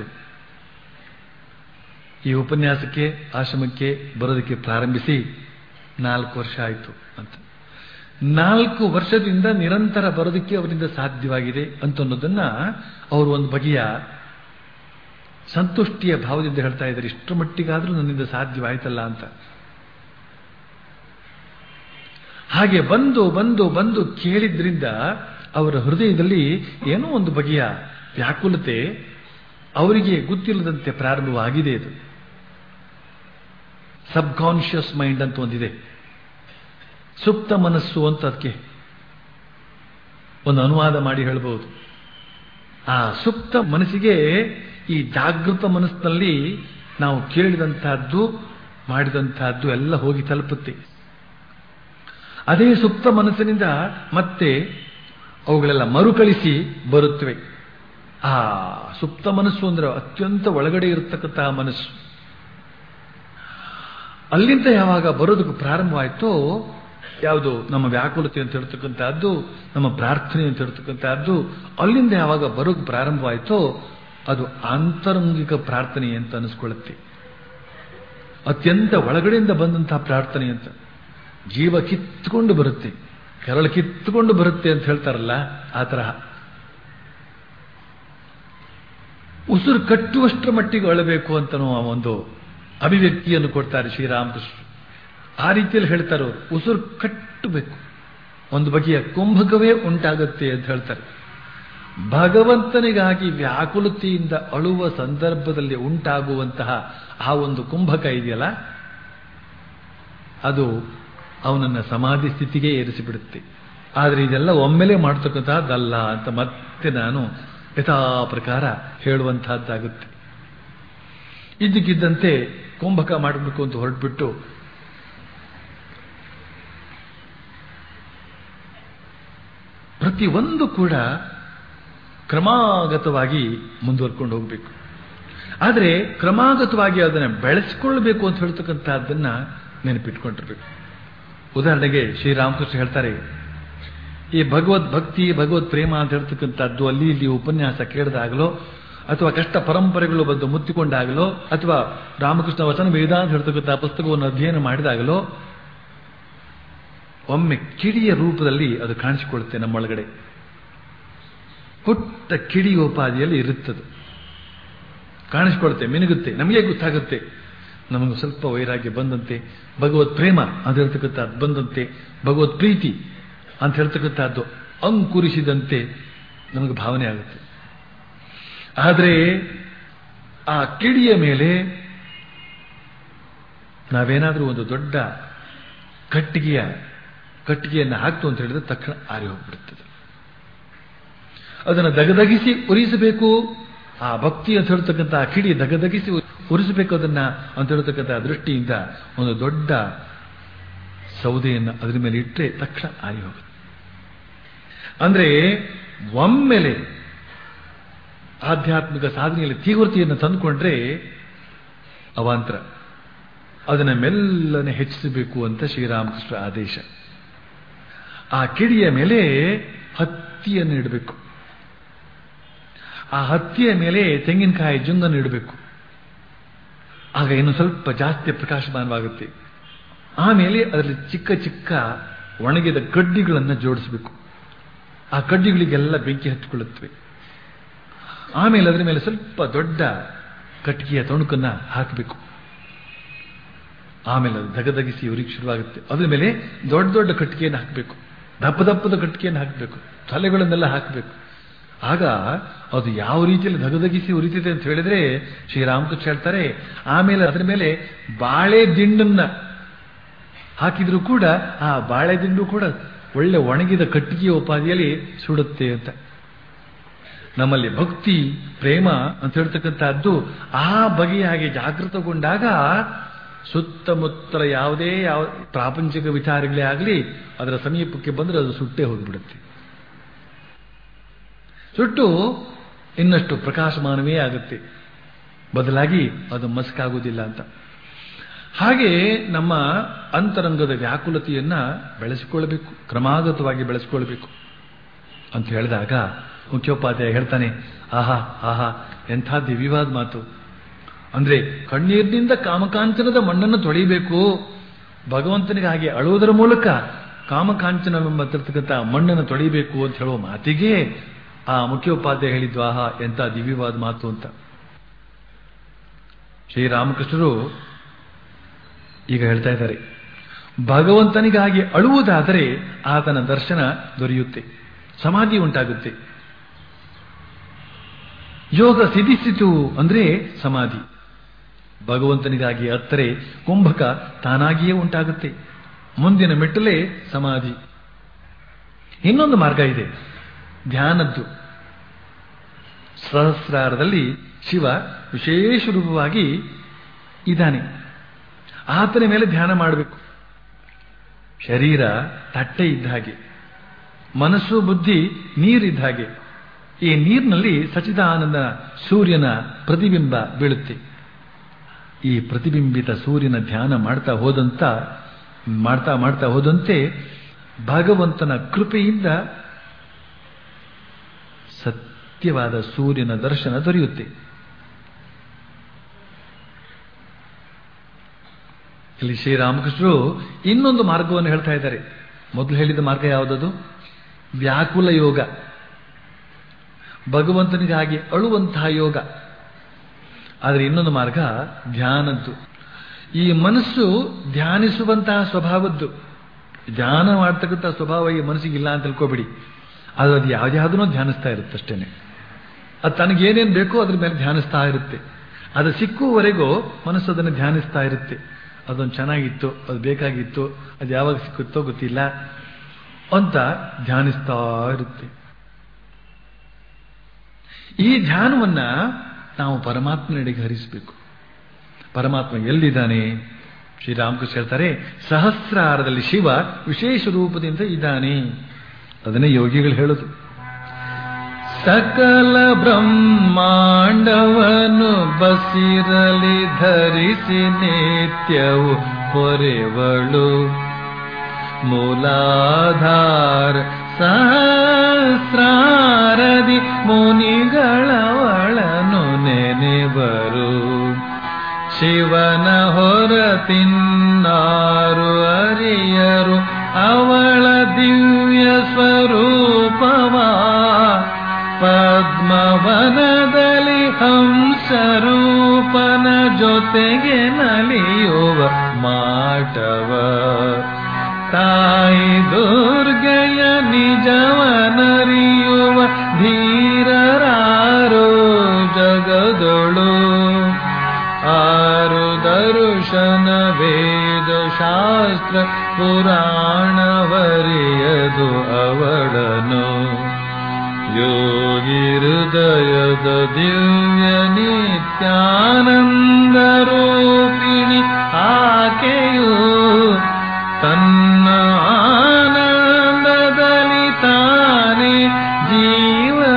ಈ ಉಪನ್ಯಾಸಕ್ಕೆ ಆಶ್ರಮಕ್ಕೆ ಬರೋದಕ್ಕೆ ಪ್ರಾರಂಭಿಸಿ ನಾಲ್ಕು ವರ್ಷ ಆಯಿತು ಅಂತ ನಾಲ್ಕು ವರ್ಷದಿಂದ ನಿರಂತರ ಬರೋದಕ್ಕೆ ಅವರಿಂದ ಸಾಧ್ಯವಾಗಿದೆ ಅಂತ ಅನ್ನೋದನ್ನ ಅವರು ಒಂದು ಬಗೆಯ ಸಂತುಷ್ಟಿಯ ಭಾವದಿಂದ ಹೇಳ್ತಾ ಇದ್ದಾರೆ ಇಷ್ಟರ ಮಟ್ಟಿಗಾದ್ರೂ ನನ್ನಿಂದ ಸಾಧ್ಯವಾಯ್ತಲ್ಲ ಅಂತ ಹಾಗೆ ಬಂದು ಬಂದು ಬಂದು ಕೇಳಿದ್ರಿಂದ ಅವರ ಹೃದಯದಲ್ಲಿ ಏನೋ ಒಂದು ಬಗೆಯ ವ್ಯಾಕುಲತೆ ಅವರಿಗೆ ಗೊತ್ತಿಲ್ಲದಂತೆ ಪ್ರಾರಂಭವಾಗಿದೆ ಇದು ಸಬ್ಕಾನ್ಷಿಯಸ್ ಮೈಂಡ್ ಅಂತ ಒಂದಿದೆ ಸುಪ್ತ ಮನಸ್ಸು ಅಂತ ಅದಕ್ಕೆ ಒಂದು ಅನುವಾದ ಮಾಡಿ ಹೇಳ್ಬಹುದು ಆ ಸುಪ್ತ ಮನಸ್ಸಿಗೆ ಈ ಜಾಗೃತ ಮನಸ್ಸಿನಲ್ಲಿ ನಾವು ಕೇಳಿದಂತಹದ್ದು ಮಾಡಿದಂತಹದ್ದು ಎಲ್ಲ ಹೋಗಿ ತಲುಪುತ್ತೆ ಅದೇ ಸುಪ್ತ ಮನಸ್ಸಿನಿಂದ ಮತ್ತೆ ಅವುಗಳೆಲ್ಲ ಮರುಕಳಿಸಿ ಬರುತ್ತವೆ ಆ ಸುಪ್ತ ಮನಸ್ಸು ಅಂದ್ರೆ ಅತ್ಯಂತ ಒಳಗಡೆ ಇರತಕ್ಕಂತಹ ಮನಸ್ಸು ಅಲ್ಲಿಂದ ಯಾವಾಗ ಬರೋದಕ್ಕೆ ಪ್ರಾರಂಭವಾಯಿತೋ ಯಾವುದು ನಮ್ಮ ವ್ಯಾಕುಲತೆ ಅಂತ ಹೇಳ್ತಕ್ಕಂಥದ್ದು ನಮ್ಮ ಪ್ರಾರ್ಥನೆ ಅಂತ ಹೇಳ್ತಕ್ಕಂಥದ್ದು ಅಲ್ಲಿಂದ ಯಾವಾಗ ಬರೋಕ್ಕೆ ಪ್ರಾರಂಭವಾಯಿತೋ ಅದು ಆಂತರಂಗಿಕ ಪ್ರಾರ್ಥನೆ ಅಂತ ಅನಿಸ್ಕೊಳ್ಳುತ್ತೆ ಅತ್ಯಂತ ಒಳಗಡೆಯಿಂದ ಬಂದಂತಹ ಪ್ರಾರ್ಥನೆ ಅಂತ ಜೀವ ಕಿತ್ತುಕೊಂಡು ಬರುತ್ತೆ ಕೆರಳು ಕಿತ್ತುಕೊಂಡು ಬರುತ್ತೆ ಅಂತ ಹೇಳ್ತಾರಲ್ಲ ಆ ತರಹ ಉಸಿರು ಕಟ್ಟುವಷ್ಟರ ಮಟ್ಟಿಗೆ ಅಳಬೇಕು ಅಂತ ಒಂದು ಅಭಿವ್ಯಕ್ತಿಯನ್ನು ಕೊಡ್ತಾರೆ ಶ್ರೀರಾಮಕೃಷ್ಣ ಆ ರೀತಿಯಲ್ಲಿ ಹೇಳ್ತಾರೆ ಅವರು ಉಸಿರು ಕಟ್ಟಬೇಕು ಒಂದು ಬಗೆಯ ಕುಂಭಕವೇ ಉಂಟಾಗುತ್ತೆ ಅಂತ ಹೇಳ್ತಾರೆ ಭಗವಂತನಿಗಾಗಿ ವ್ಯಾಕುಲತೆಯಿಂದ ಅಳುವ ಸಂದರ್ಭದಲ್ಲಿ ಉಂಟಾಗುವಂತಹ ಆ ಒಂದು ಕುಂಭಕ ಇದೆಯಲ್ಲ ಅದು ಅವನನ್ನ ಸಮಾಧಿ ಸ್ಥಿತಿಗೆ ಏರಿಸಿಬಿಡುತ್ತೆ ಆದರೆ ಇದೆಲ್ಲ ಒಮ್ಮೆಲೆ ಮಾಡ್ತಕ್ಕಂತಹದ್ದಲ್ಲ ಅಂತ ಮತ್ತೆ ನಾನು ಯಥಾ ಪ್ರಕಾರ ಹೇಳುವಂತಹದ್ದಾಗುತ್ತೆ ಇದ್ದಕ್ಕಿದ್ದಂತೆ ಕುಂಭಕ ಮಾಡಬೇಕು ಅಂತ ಹೊರಟ್ಬಿಟ್ಟು ಪ್ರತಿಯೊಂದು ಕೂಡ ಕ್ರಮಾಗತವಾಗಿ ಮುಂದುವರ್ಕೊಂಡು ಹೋಗಬೇಕು ಆದರೆ ಕ್ರಮಾಗತವಾಗಿ ಅದನ್ನು ಬೆಳೆಸಿಕೊಳ್ಬೇಕು ಅಂತ ಹೇಳ್ತಕ್ಕಂಥದ್ದನ್ನ ನೆನಪಿಟ್ಕೊಂಡಿರ್ಬೇಕು ಉದಾಹರಣೆಗೆ ಶ್ರೀರಾಮಕೃಷ್ಣ ಹೇಳ್ತಾರೆ ಈ ಭಗವದ್ ಭಕ್ತಿ ಭಗವತ್ ಪ್ರೇಮ ಅಂತ ಹೇಳ್ತಕ್ಕಂಥದ್ದು ಅಲ್ಲಿ ಇಲ್ಲಿ ಉಪನ್ಯಾಸ ಕೇಳಿದಾಗಲೋ ಅಥವಾ ಕಷ್ಟ ಪರಂಪರೆಗಳು ಬಂದು ಮುತ್ತಿಕೊಂಡಾಗಲೋ ಅಥವಾ ರಾಮಕೃಷ್ಣ ವಚನ ವೇದ ಅಂತ ಹೇಳ್ತಕ್ಕಂಥ ಪುಸ್ತಕವನ್ನು ಅಧ್ಯಯನ ಮಾಡಿದಾಗಲೋ ಒಮ್ಮೆ ಕಿಡಿಯ ರೂಪದಲ್ಲಿ ಅದು ಕಾಣಿಸಿಕೊಳ್ಳುತ್ತೆ ನಮ್ಮೊಳಗಡೆ ಪುಟ್ಟ ಕಿಡಿಯೋಪಾದಿಯಲ್ಲಿ ಇರುತ್ತದೆ ಕಾಣಿಸ್ಕೊಳುತ್ತೆ ಮಿನುಗುತ್ತೆ ನಮಗೆ ಗೊತ್ತಾಗುತ್ತೆ ನಮಗೆ ಸ್ವಲ್ಪ ವೈರಾಗ್ಯ ಬಂದಂತೆ ಭಗವತ್ ಪ್ರೇಮ ಅಂತ ಹೇಳ್ತಕ್ಕಂಥದ್ದು ಬಂದಂತೆ ಭಗವತ್ ಪ್ರೀತಿ ಅಂತ ಹೇಳ್ತಕ್ಕಂಥದ್ದು ಅಂಕುರಿಸಿದಂತೆ ನಮಗೆ ಭಾವನೆ ಆಗುತ್ತೆ ಆದರೆ ಆ ಕಿಡಿಯ ಮೇಲೆ ನಾವೇನಾದರೂ ಒಂದು ದೊಡ್ಡ ಕಟ್ಟಿಗೆಯ ಕಟ್ಟಿಗೆಯನ್ನು ಹಾಕ್ತು ಅಂತ ಹೇಳಿದ್ರೆ ತಕ್ಷಣ ಆರಿ ಹೋಗ್ಬಿಡುತ್ತದೆ ಅದನ್ನು ದಗದಗಿಸಿ ಉರಿಸಬೇಕು ಆ ಭಕ್ತಿ ಅಂತ ಹೇಳ್ತಕ್ಕಂಥ ಆ ಕಿಡಿ ದಗದಗಿಸಿ ಉರಿಸಬೇಕು ಅದನ್ನ ಅಂತ ಹೇಳ್ತಕ್ಕಂಥ ದೃಷ್ಟಿಯಿಂದ ಒಂದು ದೊಡ್ಡ ಸೌದೆಯನ್ನು ಅದರ ಮೇಲೆ ಇಟ್ಟರೆ ತಕ್ಷಣ ಆರಿ ಹೋಗುತ್ತೆ ಅಂದ್ರೆ ಒಮ್ಮೆಲೆ ಆಧ್ಯಾತ್ಮಿಕ ಸಾಧನೆಯಲ್ಲಿ ತೀವ್ರತೆಯನ್ನು ತಂದುಕೊಂಡ್ರೆ ಅವಾಂತರ ಅದನ್ನ ಮೆಲ್ಲನೆ ಹೆಚ್ಚಿಸಬೇಕು ಅಂತ ಶ್ರೀರಾಮಕೃಷ್ಣ ಆದೇಶ ಆ ಕಿಡಿಯ ಮೇಲೆ ಹತ್ತಿಯನ್ನು ಇಡಬೇಕು ಆ ಹತ್ತಿಯ ಮೇಲೆ ತೆಂಗಿನಕಾಯಿ ಜುಂಗನ್ನು ಇಡಬೇಕು ಆಗ ಇನ್ನು ಸ್ವಲ್ಪ ಜಾಸ್ತಿ ಪ್ರಕಾಶಮಾನವಾಗುತ್ತೆ ಆಮೇಲೆ ಅದರಲ್ಲಿ ಚಿಕ್ಕ ಚಿಕ್ಕ ಒಣಗಿದ ಕಡ್ಡಿಗಳನ್ನು ಜೋಡಿಸಬೇಕು ಆ ಕಡ್ಡಿಗಳಿಗೆಲ್ಲ ಬೆಂಕಿ ಹತ್ತಿಕೊಳ್ಳುತ್ತವೆ ಆಮೇಲೆ ಅದರ ಮೇಲೆ ಸ್ವಲ್ಪ ದೊಡ್ಡ ಕಟ್ಟಿಗೆಯ ತುಣುಕನ್ನ ಹಾಕಬೇಕು ಆಮೇಲೆ ಅದು ದಗದಗಿಸಿ ಉರಿಗೆ ಶುರುವಾಗುತ್ತೆ ಅದ್ರ ಮೇಲೆ ದೊಡ್ಡ ದೊಡ್ಡ ಕಟ್ಟಿಗೆಯನ್ನು ಹಾಕಬೇಕು ದಪ್ಪ ದಪ್ಪದ ಕಟ್ಟಿಗೆಯನ್ನು ಹಾಕಬೇಕು ತಲೆಗಳನ್ನೆಲ್ಲ ಹಾಕಬೇಕು ಆಗ ಅದು ಯಾವ ರೀತಿಯಲ್ಲಿ ಧಗಧಗಿಸಿ ಉರಿತಿದೆ ಅಂತ ಹೇಳಿದ್ರೆ ಶ್ರೀರಾಮಕೃಷ್ಣ ಹೇಳ್ತಾರೆ ಆಮೇಲೆ ಅದರ ಮೇಲೆ ಬಾಳೆ ದಿಂಡನ್ನ ಹಾಕಿದ್ರು ಕೂಡ ಆ ಬಾಳೆ ದಿಂಡು ಕೂಡ ಒಳ್ಳೆ ಒಣಗಿದ ಕಟ್ಟಿಗೆಯ ಉಪಾಧಿಯಲ್ಲಿ ಸುಡುತ್ತೆ ಅಂತ ನಮ್ಮಲ್ಲಿ ಭಕ್ತಿ ಪ್ರೇಮ ಅಂತ ಹೇಳ್ತಕ್ಕಂಥದ್ದು ಆ ಬಗೆಯಾಗಿ ಜಾಗೃತಗೊಂಡಾಗ ಸುತ್ತಮುತ್ತಲ ಯಾವುದೇ ಯಾವ ಪ್ರಾಪಂಚಿಕ ವಿಚಾರಗಳೇ ಆಗಲಿ ಅದರ ಸಮೀಪಕ್ಕೆ ಬಂದರೆ ಅದು ಸುಟ್ಟೇ ಹೋಗಿಬಿಡುತ್ತೆ ಸುಟ್ಟು ಇನ್ನಷ್ಟು ಪ್ರಕಾಶಮಾನವೇ ಆಗುತ್ತೆ ಬದಲಾಗಿ ಅದು ಮಸ್ಕಾಗುವುದಿಲ್ಲ ಅಂತ ಹಾಗೆ ನಮ್ಮ ಅಂತರಂಗದ ವ್ಯಾಕುಲತೆಯನ್ನ ಬೆಳೆಸಿಕೊಳ್ಳಬೇಕು ಕ್ರಮಾಗತವಾಗಿ ಬೆಳೆಸಿಕೊಳ್ಬೇಕು ಅಂತ ಹೇಳಿದಾಗ ಮುಖ್ಯೋಪಾಧ್ಯಾಯ ಹೇಳ್ತಾನೆ ಆಹಾ ಆಹಾ ಎಂಥ ದಿವ್ಯವಾದ ಮಾತು ಅಂದ್ರೆ ಕಣ್ಣೀರಿನಿಂದ ಕಾಮಕಾಂಚನದ ಮಣ್ಣನ್ನು ತೊಳಿಬೇಕು ಭಗವಂತನಿಗೆ ಹಾಗೆ ಅಳುವುದರ ಮೂಲಕ ಕಾಮಕಾಂಚನವೆಂಬಂತಿರ್ತಕ್ಕಂಥ ಮಣ್ಣನ್ನು ತೊಳಿಬೇಕು ಅಂತ ಹೇಳುವ ಮಾತಿಗೆ ಆ ಮುಖ್ಯೋಪಾಧ್ಯಾಯ ಹೇಳಿದ್ದು ಆಹಾ ಎಂಥ ದಿವ್ಯವಾದ ಮಾತು ಅಂತ ಶ್ರೀರಾಮಕೃಷ್ಣರು ಈಗ ಹೇಳ್ತಾ ಇದ್ದಾರೆ ಭಗವಂತನಿಗಾಗಿ ಅಳುವುದಾದರೆ ಆತನ ದರ್ಶನ ದೊರೆಯುತ್ತೆ ಸಮಾಧಿ ಉಂಟಾಗುತ್ತೆ ಯೋಗ ಸಿದ್ಧಿಸಿತು ಅಂದ್ರೆ ಸಮಾಧಿ ಭಗವಂತನಿಗಾಗಿ ಅತ್ತರೆ ಕುಂಭಕ ತಾನಾಗಿಯೇ ಉಂಟಾಗುತ್ತೆ ಮುಂದಿನ ಮೆಟ್ಟಲೇ ಸಮಾಧಿ ಇನ್ನೊಂದು ಮಾರ್ಗ ಇದೆ ಧ್ಯಾನದ್ದು ಸಹಸ್ರಾರದಲ್ಲಿ ಶಿವ ವಿಶೇಷ ರೂಪವಾಗಿ ಇದ್ದಾನೆ ಆತನ ಮೇಲೆ ಧ್ಯಾನ ಮಾಡಬೇಕು ಶರೀರ ತಟ್ಟೆ ಇದ್ದ ಹಾಗೆ ಮನಸ್ಸು ಬುದ್ಧಿ ನೀರಿದ್ದ ಹಾಗೆ ಈ ನೀರಿನಲ್ಲಿ ಸಚಿದಾನಂದ ಸೂರ್ಯನ ಪ್ರತಿಬಿಂಬ ಬೀಳುತ್ತೆ ಈ ಪ್ರತಿಬಿಂಬಿತ ಸೂರ್ಯನ ಧ್ಯಾನ ಮಾಡ್ತಾ ಹೋದಂತ ಮಾಡ್ತಾ ಮಾಡ್ತಾ ಹೋದಂತೆ ಭಗವಂತನ ಕೃಪೆಯಿಂದ ಸತ್ಯವಾದ ಸೂರ್ಯನ ದರ್ಶನ ದೊರೆಯುತ್ತೆ ಇಲ್ಲಿ ಶ್ರೀರಾಮಕೃಷ್ಣರು ಇನ್ನೊಂದು ಮಾರ್ಗವನ್ನು ಹೇಳ್ತಾ ಇದ್ದಾರೆ ಮೊದಲು ಹೇಳಿದ ಮಾರ್ಗ ಯಾವುದದು ವ್ಯಾಕುಲ ಯೋಗ ಭಗವಂತನಿಗಾಗಿ ಅಳುವಂತಹ ಯೋಗ ಆದರೆ ಇನ್ನೊಂದು ಮಾರ್ಗ ಧ್ಯಾನದ್ದು ಈ ಮನಸ್ಸು ಧ್ಯಾನಿಸುವಂತಹ ಸ್ವಭಾವದ್ದು ಧ್ಯಾನ ಮಾಡ್ತಕ್ಕಂಥ ಸ್ವಭಾವ ಈ ಮನಸ್ಸಿಗೆ ಇಲ್ಲ ಅಂತ ತಿಳ್ಕೊಬೇಡಿ ಅದು ಅದು ಯಾವ್ದ್ಯಾವುದನ್ನೋ ಧ್ಯಾನಿಸ್ತಾ ಇರುತ್ತೆ ಅಷ್ಟೇನೆ ಅದು ತನಗೇನೇನು ಬೇಕೋ ಅದ್ರ ಮೇಲೆ ಧ್ಯಾನಿಸ್ತಾ ಇರುತ್ತೆ ಅದು ಸಿಕ್ಕುವರೆಗೂ ಮನಸ್ಸು ಅದನ್ನು ಧ್ಯಾನಿಸ್ತಾ ಇರುತ್ತೆ ಅದೊಂದು ಚೆನ್ನಾಗಿತ್ತು ಅದು ಬೇಕಾಗಿತ್ತು ಅದು ಯಾವಾಗ ಸಿಕ್ಕುತ್ತೋ ಗೊತ್ತಿಲ್ಲ ಅಂತ ಧ್ಯಾನಿಸ್ತಾ ಇರುತ್ತೆ ಈ ಧ್ಯಾನವನ್ನ ನಾವು ಪರಮಾತ್ಮನೆಡೆಗೆ ಹರಿಸಬೇಕು ಪರಮಾತ್ಮ ಎಲ್ಲಿದ್ದಾನೆ ಶ್ರೀರಾಮಕೃಷ್ಣ ಹೇಳ್ತಾರೆ ಸಹಸ್ರಾರದಲ್ಲಿ ಶಿವ ವಿಶೇಷ ರೂಪದಿಂದ ಇದ್ದಾನೆ ಅದನ್ನೇ ಯೋಗಿಗಳು ಹೇಳುದು ಸಕಲ ಬ್ರಹ್ಮಾಂಡವನ್ನು ಬಸಿರಲಿ ಧರಿಸಿ ನಿತ್ಯವು ಹೊರೆವಳು ಮೂಲಾಧಾರ ಸಹಸ್ರಾರದಿ ಮುನಿಗಳವಳನು ನೆನೆವರು ಶಿವನ ಹೊರತಿನ್ನಾರು ಅರಿಯರು ಅವಳ ದಿವ್ಯ ಸ್ವರೂಪವಾ ಪದ್ಮವನದಲ್ಲಿ ಹಂಸರೂಪನ ಜೊತೆಗೆ ನಲಿಯುವ ಮಾಟವ ತಾಯಿ ದುರ್ಗೆಯ ನಿಜವನರಿಯುವ ಧೀರರಾರೋ ಜಗದೊಳು ಆರು ದರುಶನ ವೇದ ಶಾಸ್ತ್ರ ಪುರಾಣವರಿಯದು ಅವಳನು ಯೋಗಿ ಹೃದಯದ ದಿವ್ಯ ನಿತ್ಯಾನಂದ ರೂಪಿಣಿ ಆಕೆಯು ತನ್ನ ಆನಂದದಲ್ಲಿ ತಾನೇ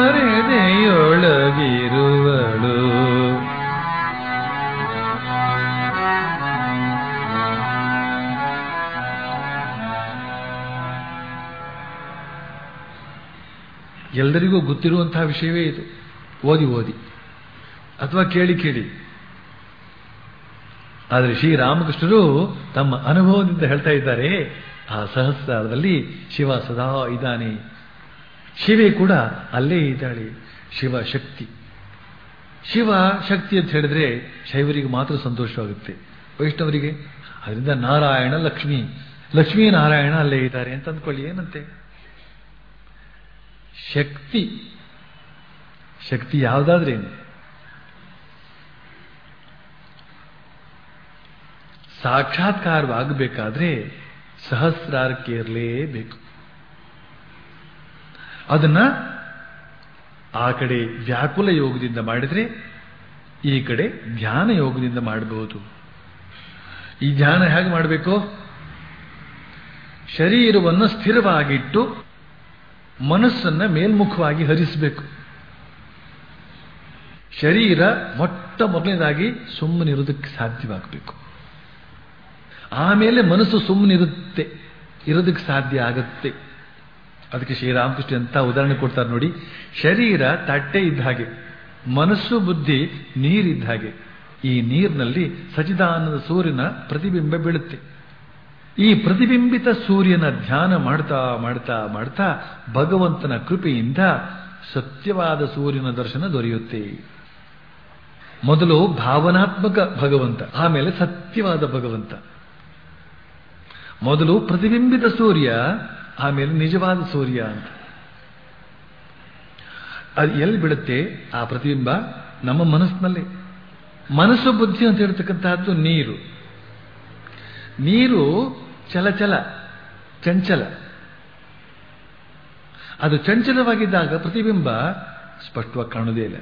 ಜೀವರೆದೆಯೊಳಗಿರುವಳು ಎಲ್ಲರಿಗೂ ಗೊತ್ತಿರುವಂತಹ ವಿಷಯವೇ ಇದು ಓದಿ ಓದಿ ಅಥವಾ ಕೇಳಿ ಕೇಳಿ ಆದರೆ ಶ್ರೀರಾಮಕೃಷ್ಣರು ತಮ್ಮ ಅನುಭವದಿಂದ ಹೇಳ್ತಾ ಇದ್ದಾರೆ ಆ ಸಹಸ್ರದಲ್ಲಿ ಶಿವ ಸದಾ ಇದ್ದಾನೆ ಶಿವೆ ಕೂಡ ಅಲ್ಲೇ ಇದ್ದಾಳೆ ಶಿವ ಶಕ್ತಿ ಶಿವ ಶಕ್ತಿ ಅಂತ ಹೇಳಿದ್ರೆ ಶೈವರಿಗೆ ಮಾತ್ರ ಸಂತೋಷವಾಗುತ್ತೆ ವೈಷ್ಣವರಿಗೆ ಅದರಿಂದ ನಾರಾಯಣ ಲಕ್ಷ್ಮಿ ಲಕ್ಷ್ಮೀ ನಾರಾಯಣ ಅಲ್ಲೇ ಇದ್ದಾರೆ ಅಂತ ಅಂದ್ಕೊಳ್ಳಿ ಏನಂತೆ ಶಕ್ತಿ ಶಕ್ತಿ ಯಾವುದಾದ್ರೇನು ಸಾಕ್ಷಾತ್ಕಾರವಾಗಬೇಕಾದ್ರೆ ಸಹಸ್ರಾರಕ್ಕೆ ಇರಲೇಬೇಕು ಅದನ್ನ ಆ ಕಡೆ ವ್ಯಾಕುಲ ಯೋಗದಿಂದ ಮಾಡಿದ್ರೆ ಈ ಕಡೆ ಧ್ಯಾನ ಯೋಗದಿಂದ ಮಾಡಬಹುದು ಈ ಧ್ಯಾನ ಹೇಗೆ ಮಾಡಬೇಕು ಶರೀರವನ್ನು ಸ್ಥಿರವಾಗಿಟ್ಟು ಮನಸ್ಸನ್ನ ಮೇಲ್ಮುಖವಾಗಿ ಹರಿಸಬೇಕು ಶರೀರ ಮೊಟ್ಟ ಮೊದಲನೇದಾಗಿ ಸುಮ್ಮನಿರೋದಕ್ಕೆ ಸಾಧ್ಯವಾಗಬೇಕು ಆಮೇಲೆ ಮನಸ್ಸು ಸುಮ್ಮನಿರುತ್ತೆ ಇರೋದಕ್ಕೆ ಸಾಧ್ಯ ಆಗುತ್ತೆ ಅದಕ್ಕೆ ಶ್ರೀರಾಮಕೃಷ್ಣ ಅಂತ ಉದಾಹರಣೆ ಕೊಡ್ತಾರೆ ನೋಡಿ ಶರೀರ ತಟ್ಟೆ ಇದ್ದ ಹಾಗೆ ಮನಸ್ಸು ಬುದ್ಧಿ ನೀರಿದ್ದ ಹಾಗೆ ಈ ನೀರಿನಲ್ಲಿ ಸಚಿದಾನಂದ ಸೂರ್ಯನ ಪ್ರತಿಬಿಂಬ ಬೀಳುತ್ತೆ ಈ ಪ್ರತಿಬಿಂಬಿತ ಸೂರ್ಯನ ಧ್ಯಾನ ಮಾಡ್ತಾ ಮಾಡ್ತಾ ಮಾಡ್ತಾ ಭಗವಂತನ ಕೃಪೆಯಿಂದ ಸತ್ಯವಾದ ಸೂರ್ಯನ ದರ್ಶನ ದೊರೆಯುತ್ತೆ ಮೊದಲು ಭಾವನಾತ್ಮಕ ಭಗವಂತ ಆಮೇಲೆ ಸತ್ಯವಾದ ಭಗವಂತ ಮೊದಲು ಪ್ರತಿಬಿಂಬಿತ ಸೂರ್ಯ ಆಮೇಲೆ ನಿಜವಾದ ಸೂರ್ಯ ಅಂತ ಅದು ಎಲ್ಲಿ ಬಿಡುತ್ತೆ ಆ ಪ್ರತಿಬಿಂಬ ನಮ್ಮ ಮನಸ್ಸಿನಲ್ಲಿ ಮನಸ್ಸು ಬುದ್ಧಿ ಅಂತ ಹೇಳ್ತಕ್ಕಂತಹದ್ದು ನೀರು ನೀರು ಚಲಚಲ ಚಂಚಲ ಅದು ಚಂಚಲವಾಗಿದ್ದಾಗ ಪ್ರತಿಬಿಂಬ ಸ್ಪಷ್ಟವಾಗಿ ಕಾಣೋದೇ ಇಲ್ಲ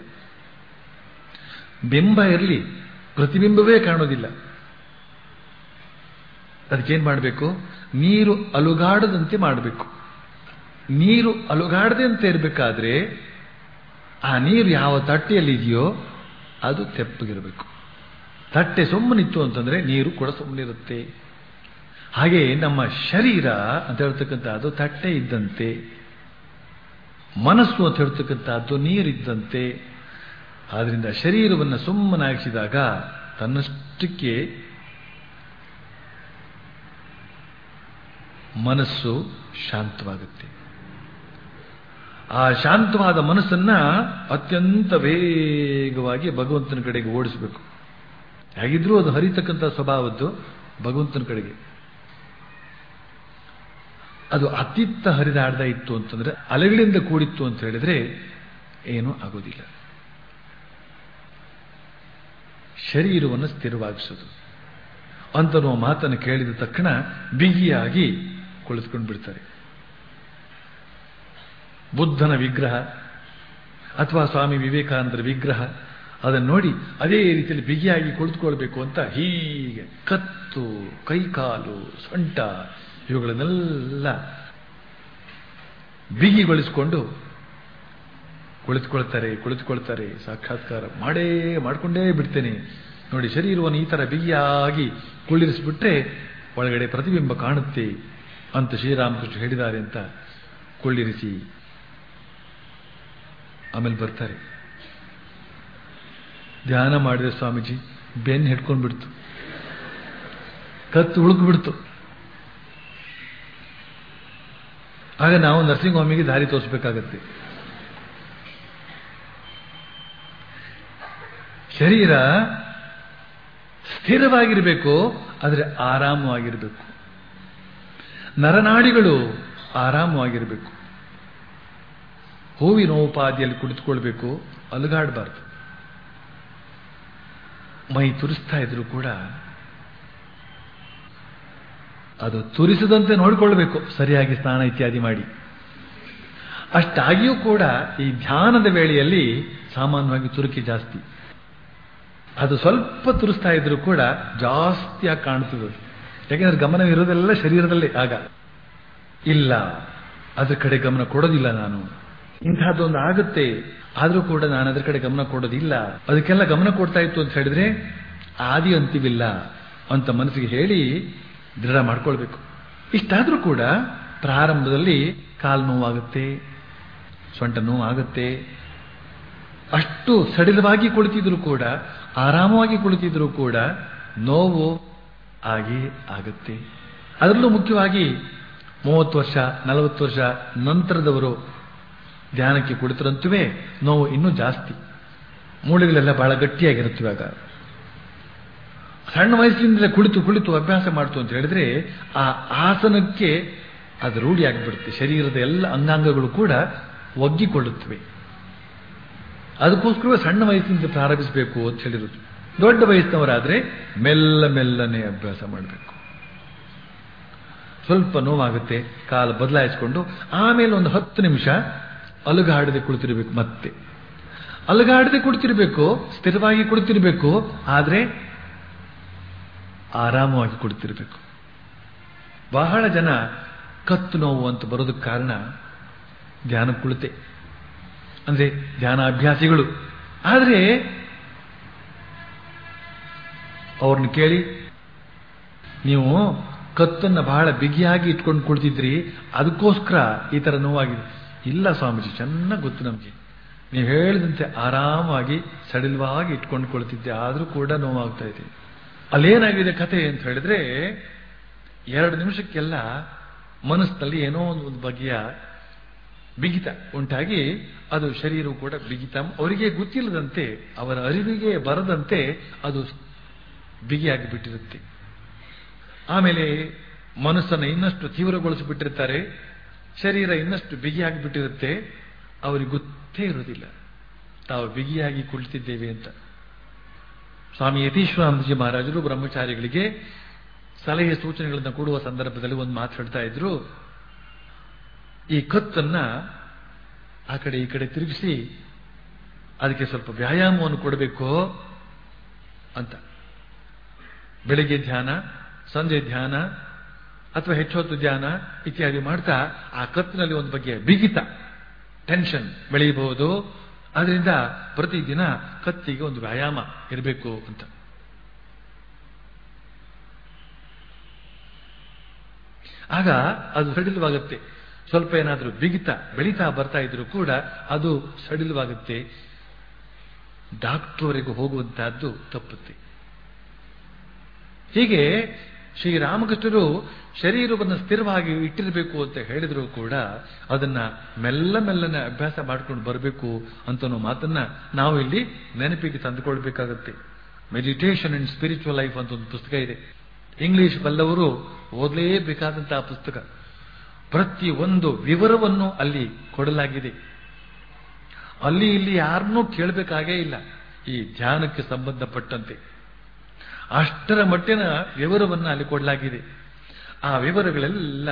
ಬಿಂಬ ಇರಲಿ ಪ್ರತಿಬಿಂಬವೇ ಕಾಣೋದಿಲ್ಲ ಅದಕ್ಕೇನ್ ಮಾಡಬೇಕು ನೀರು ಅಲುಗಾಡದಂತೆ ಮಾಡಬೇಕು ನೀರು ಅಲುಗಾಡದಂತೆ ಇರಬೇಕಾದ್ರೆ ಆ ನೀರು ಯಾವ ತಟ್ಟೆಯಲ್ಲಿ ಇದೆಯೋ ಅದು ತೆಪ್ಪಗಿರಬೇಕು ತಟ್ಟೆ ಸುಮ್ಮನಿತ್ತು ಅಂತಂದ್ರೆ ನೀರು ಕೂಡ ಸುಮ್ಮನಿರುತ್ತೆ ಹಾಗೆ ನಮ್ಮ ಶರೀರ ಅಂತ ಹೇಳ್ತಕ್ಕಂಥದ್ದು ತಟ್ಟೆ ಇದ್ದಂತೆ ಮನಸ್ಸು ಅಂತ ಹೇಳ್ತಕ್ಕಂಥದ್ದು ನೀರಿದ್ದಂತೆ ಆದ್ರಿಂದ ಶರೀರವನ್ನು ಸುಮ್ಮನಾಗಿಸಿದಾಗ ತನ್ನಷ್ಟಕ್ಕೆ ಮನಸ್ಸು ಶಾಂತವಾಗುತ್ತೆ ಆ ಶಾಂತವಾದ ಮನಸ್ಸನ್ನ ಅತ್ಯಂತ ವೇಗವಾಗಿ ಭಗವಂತನ ಕಡೆಗೆ ಓಡಿಸಬೇಕು ಹೇಗಿದ್ರೂ ಅದು ಹರಿತಕ್ಕಂಥ ಸ್ವಭಾವದ್ದು ಭಗವಂತನ ಕಡೆಗೆ ಅದು ಅತಿತ್ತ ಹರಿದಾಡ್ದ ಇತ್ತು ಅಂತಂದ್ರೆ ಅಲೆಗಳಿಂದ ಕೂಡಿತ್ತು ಅಂತ ಹೇಳಿದ್ರೆ ಏನೂ ಆಗೋದಿಲ್ಲ ಶರೀರವನ್ನು ಸ್ಥಿರವಾಗಿಸೋದು ಅಂತನೋ ಮಾತನ್ನು ಕೇಳಿದ ತಕ್ಷಣ ಬಿಗಿಯಾಗಿ ಕುಳಿತುಕೊಂಡು ಬಿಡ್ತಾರೆ ಬುದ್ಧನ ವಿಗ್ರಹ ಅಥವಾ ಸ್ವಾಮಿ ವಿವೇಕಾನಂದರ ವಿಗ್ರಹ ಅದನ್ನು ನೋಡಿ ಅದೇ ರೀತಿಯಲ್ಲಿ ಬಿಗಿಯಾಗಿ ಕುಳಿತುಕೊಳ್ಬೇಕು ಅಂತ ಹೀಗೆ ಕತ್ತು ಕೈಕಾಲು ಸೊಂಟ ಇವುಗಳನ್ನೆಲ್ಲ ಬಿಗಿಗೊಳಿಸಿಕೊಂಡು ಕುಳಿತುಕೊಳ್ತಾರೆ ಕುಳಿತುಕೊಳ್ತಾರೆ ಸಾಕ್ಷಾತ್ಕಾರ ಮಾಡೇ ಮಾಡಿಕೊಂಡೇ ಬಿಡ್ತೇನೆ ನೋಡಿ ಶರೀರವನ್ನು ಈ ತರ ಬಿಗಿಯಾಗಿ ಕುಳ್ಳಿರಿಸಿಬಿಟ್ರೆ ಒಳಗಡೆ ಪ್ರತಿಬಿಂಬ ಕಾಣುತ್ತೆ ಅಂತ ಶ್ರೀರಾಮಕೃಷ್ಣ ಹೇಳಿದ್ದಾರೆ ಅಂತ ಕುಳ್ಳಿರಿಸಿ ಆಮೇಲೆ ಬರ್ತಾರೆ ಧ್ಯಾನ ಮಾಡಿದೆ ಸ್ವಾಮೀಜಿ ಬೆನ್ನು ಹಿಡ್ಕೊಂಡ್ಬಿಡ್ತು ಕತ್ತು ಉಳುಕ್ಬಿಡ್ತು ಆಗ ನಾವು ನರ್ಸಿಂಗ್ ಹೋಮಿಗೆ ದಾರಿ ತೋರಿಸಬೇಕಾಗತ್ತೆ ಶರೀರ ಸ್ಥಿರವಾಗಿರಬೇಕು ಆದರೆ ಆರಾಮವಾಗಿರಬೇಕು ನರನಾಡಿಗಳು ಆರಾಮವಾಗಿರಬೇಕು ಹೂವಿನೋಪಾದಿಯಲ್ಲಿ ಕುಳಿತುಕೊಳ್ಬೇಕು ಅಲುಗಾಡಬಾರ್ದು ಮೈ ತುರಿಸ್ತಾ ಇದ್ರು ಕೂಡ ಅದು ತುರಿಸದಂತೆ ನೋಡಿಕೊಳ್ಬೇಕು ಸರಿಯಾಗಿ ಸ್ನಾನ ಇತ್ಯಾದಿ ಮಾಡಿ ಅಷ್ಟಾಗಿಯೂ ಕೂಡ ಈ ಧ್ಯಾನದ ವೇಳೆಯಲ್ಲಿ ಸಾಮಾನ್ಯವಾಗಿ ತುರುಕಿ ಜಾಸ್ತಿ ಅದು ಸ್ವಲ್ಪ ತುರಿಸ್ತಾ ಇದ್ರು ಕೂಡ ಜಾಸ್ತಿಯಾಗಿ ಕಾಣ್ತದೆ ಅದು. ಯಾಕೆಂದ್ರೆ ಗಮನ ಇರೋದೆಲ್ಲ ಶರೀರದಲ್ಲೇ ಆಗ ಇಲ್ಲ ಅದ್ರ ಕಡೆ ಗಮನ ಕೊಡೋದಿಲ್ಲ ನಾನು ಇಂತಹದ್ದೊಂದು ಆಗುತ್ತೆ ಆದ್ರೂ ಕೂಡ ನಾನು ಅದ್ರ ಕಡೆ ಗಮನ ಕೊಡೋದಿಲ್ಲ ಅದಕ್ಕೆಲ್ಲ ಗಮನ ಕೊಡ್ತಾ ಇತ್ತು ಅಂತ ಹೇಳಿದ್ರೆ ಆದಿ ಅಂತಿವಿಲ್ಲ ಅಂತ ಮನಸ್ಸಿಗೆ ಹೇಳಿ ದೃಢ ಮಾಡ್ಕೊಳ್ಬೇಕು ಇಷ್ಟಾದ್ರೂ ಕೂಡ ಪ್ರಾರಂಭದಲ್ಲಿ ಕಾಲು ನೋವಾಗುತ್ತೆ ಸೊಂಟ ನೋವು ಆಗುತ್ತೆ ಅಷ್ಟು ಸಡಿಲವಾಗಿ ಕುಳಿತಿದ್ರು ಕೂಡ ಆರಾಮವಾಗಿ ಕುಳಿತಿದ್ರು ಕೂಡ ನೋವು ಆಗಿ ಆಗುತ್ತೆ ಅದರಲ್ಲೂ ಮುಖ್ಯವಾಗಿ ಮೂವತ್ತು ವರ್ಷ ನಲವತ್ತು ವರ್ಷ ನಂತರದವರು ಧ್ಯಾನಕ್ಕೆ ಕುಳಿತರಂತುವೇ ನೋವು ಇನ್ನೂ ಜಾಸ್ತಿ ಮೂಳೆಗಳೆಲ್ಲ ಬಹಳ ಗಟ್ಟಿಯಾಗಿರುತ್ತವೆ ಆಗ ಸಣ್ಣ ವಯಸ್ಸಿನಿಂದಲೇ ಕುಳಿತು ಕುಳಿತು ಅಭ್ಯಾಸ ಮಾಡ್ತು ಅಂತ ಹೇಳಿದ್ರೆ ಆ ಆಸನಕ್ಕೆ ಅದು ರೂಢಿ ಆಗಿಬಿಡುತ್ತೆ ಶರೀರದ ಎಲ್ಲ ಅಂಗಾಂಗಗಳು ಕೂಡ ಒಗ್ಗಿಕೊಳ್ಳುತ್ತವೆ ಅದಕ್ಕೋಸ್ಕರ ಸಣ್ಣ ವಯಸ್ಸಿನಿಂದ ಪ್ರಾರಂಭಿಸಬೇಕು ಅಂತ ಹೇಳಿರೋದು ದೊಡ್ಡ ವಯಸ್ಸಿನವರಾದ್ರೆ ಮೆಲ್ಲ ಮೆಲ್ಲನೆ ಅಭ್ಯಾಸ ಮಾಡಬೇಕು ಸ್ವಲ್ಪ ನೋವಾಗುತ್ತೆ ಕಾಲು ಬದಲಾಯಿಸಿಕೊಂಡು ಆಮೇಲೆ ಒಂದು ಹತ್ತು ನಿಮಿಷ ಅಲುಗಾಡದೆ ಕುಳಿತಿರ್ಬೇಕು ಮತ್ತೆ ಅಲುಗಾಡದೆ ಕುಳಿತಿರ್ಬೇಕು ಸ್ಥಿರವಾಗಿ ಕುಳಿತಿರ್ಬೇಕು ಆದ್ರೆ ಆರಾಮವಾಗಿ ಕುಳಿತಿರ್ಬೇಕು ಬಹಳ ಜನ ಕತ್ತು ನೋವು ಅಂತ ಬರೋದಕ್ಕೆ ಕಾರಣ ಧ್ಯಾನ ಕುಳಿತೆ ಅಂದ್ರೆ ಧ್ಯಾನಾಭ್ಯಾಸಿಗಳು ಆದರೆ ಅವ್ರನ್ನ ಕೇಳಿ ನೀವು ಕತ್ತನ್ನ ಬಹಳ ಬಿಗಿಯಾಗಿ ಇಟ್ಕೊಂಡು ಕುಳಿತಿದ್ರಿ ಅದಕ್ಕೋಸ್ಕರ ಈ ತರ ನೋವಾಗಿದೆ ಇಲ್ಲ ಸ್ವಾಮೀಜಿ ಚೆನ್ನಾಗಿ ಗೊತ್ತು ನಮಗೆ ನೀವು ಹೇಳಿದಂತೆ ಆರಾಮಾಗಿ ಸಡಿಲವಾಗಿ ಇಟ್ಕೊಂಡು ಕುಳಿತಿದ್ದೆ ಆದರೂ ಕೂಡ ನೋವಾಗ್ತಾ ಇದೆ ಅಲ್ಲೇನಾಗಿದೆ ಕತೆ ಅಂತ ಹೇಳಿದ್ರೆ ಎರಡು ನಿಮಿಷಕ್ಕೆಲ್ಲ ಮನಸ್ಸಿನಲ್ಲಿ ಏನೋ ಒಂದು ಬಗೆಯ ಬಿಗಿತ ಉಂಟಾಗಿ ಅದು ಶರೀರವು ಕೂಡ ಬಿಗಿತ ಅವರಿಗೆ ಗೊತ್ತಿಲ್ಲದಂತೆ ಅವರ ಅರಿವಿಗೆ ಬರದಂತೆ ಅದು ಬಿಗಿಯಾಗಿ ಬಿಟ್ಟಿರುತ್ತೆ ಆಮೇಲೆ ಮನಸ್ಸನ್ನು ಇನ್ನಷ್ಟು ತೀವ್ರಗೊಳಿಸಿಬಿಟ್ಟಿರ್ತಾರೆ ಶರೀರ ಇನ್ನಷ್ಟು ಬಿಗಿಯಾಗಿ ಬಿಟ್ಟಿರುತ್ತೆ ಅವರಿಗೆ ಗೊತ್ತೇ ಇರೋದಿಲ್ಲ ತಾವು ಬಿಗಿಯಾಗಿ ಕುಳಿತಿದ್ದೇವೆ ಅಂತ ಸ್ವಾಮಿ ಯತೀಶ್ವರಾನಂದಜಿ ಮಹಾರಾಜರು ಬ್ರಹ್ಮಚಾರಿಗಳಿಗೆ ಸಲಹೆ ಸೂಚನೆಗಳನ್ನು ಕೊಡುವ ಸಂದರ್ಭದಲ್ಲಿ ಒಂದು ಮಾತು ಹೇಳ್ತಾ ಇದ್ರು ಈ ಕತ್ತನ್ನ ಆ ಕಡೆ ಈ ಕಡೆ ತಿರುಗಿಸಿ ಅದಕ್ಕೆ ಸ್ವಲ್ಪ ವ್ಯಾಯಾಮವನ್ನು ಕೊಡಬೇಕು ಅಂತ ಬೆಳಿಗ್ಗೆ ಧ್ಯಾನ ಸಂಜೆ ಧ್ಯಾನ ಅಥವಾ ಹೆಚ್ಚೊತ್ತು ಧ್ಯಾನ ಇತ್ಯಾದಿ ಮಾಡ್ತಾ ಆ ಕತ್ತಿನಲ್ಲಿ ಒಂದು ಬಗೆಯ ಬಿಗಿತ ಟೆನ್ಷನ್ ಬೆಳೆಯಬಹುದು ಅದರಿಂದ ಪ್ರತಿದಿನ ಕತ್ತಿಗೆ ಒಂದು ವ್ಯಾಯಾಮ ಇರಬೇಕು ಅಂತ ಆಗ ಅದು ಸಡಿಲವಾಗುತ್ತೆ ಸ್ವಲ್ಪ ಏನಾದರೂ ಬಿಗಿತ ಬೆಳೀತಾ ಬರ್ತಾ ಇದ್ರು ಕೂಡ ಅದು ಸಡಿಲವಾಗುತ್ತೆ ಡಾಕ್ಟರ್ವರೆಗೂ ಹೋಗುವಂತಹದ್ದು ತಪ್ಪುತ್ತೆ ಹೀಗೆ ಶ್ರೀರಾಮಕೃಷ್ಣರು ಶರೀರವನ್ನು ಸ್ಥಿರವಾಗಿ ಇಟ್ಟಿರಬೇಕು ಅಂತ ಹೇಳಿದ್ರು ಕೂಡ ಅದನ್ನ ಮೆಲ್ಲ ಮೆಲ್ಲನೆ ಅಭ್ಯಾಸ ಮಾಡ್ಕೊಂಡು ಬರಬೇಕು ಅಂತ ಮಾತನ್ನ ನಾವು ಇಲ್ಲಿ ನೆನಪಿಗೆ ತಂದುಕೊಳ್ಬೇಕಾಗತ್ತೆ ಮೆಡಿಟೇಷನ್ ಅಂಡ್ ಸ್ಪಿರಿಚುವಲ್ ಲೈಫ್ ಅಂತ ಒಂದು ಪುಸ್ತಕ ಇದೆ ಇಂಗ್ಲಿಷ್ ಬಲ್ಲವರು ಓದಲೇಬೇಕಾದಂತಹ ಪುಸ್ತಕ ಪ್ರತಿ ಒಂದು ವಿವರವನ್ನು ಅಲ್ಲಿ ಕೊಡಲಾಗಿದೆ ಅಲ್ಲಿ ಇಲ್ಲಿ ಯಾರನ್ನೂ ಕೇಳಬೇಕಾಗೇ ಇಲ್ಲ ಈ ಧ್ಯಾನಕ್ಕೆ ಸಂಬಂಧಪಟ್ಟಂತೆ ಅಷ್ಟರ ಮಟ್ಟಿನ ವಿವರವನ್ನು ಅಲ್ಲಿ ಕೊಡಲಾಗಿದೆ ಆ ವಿವರಗಳೆಲ್ಲ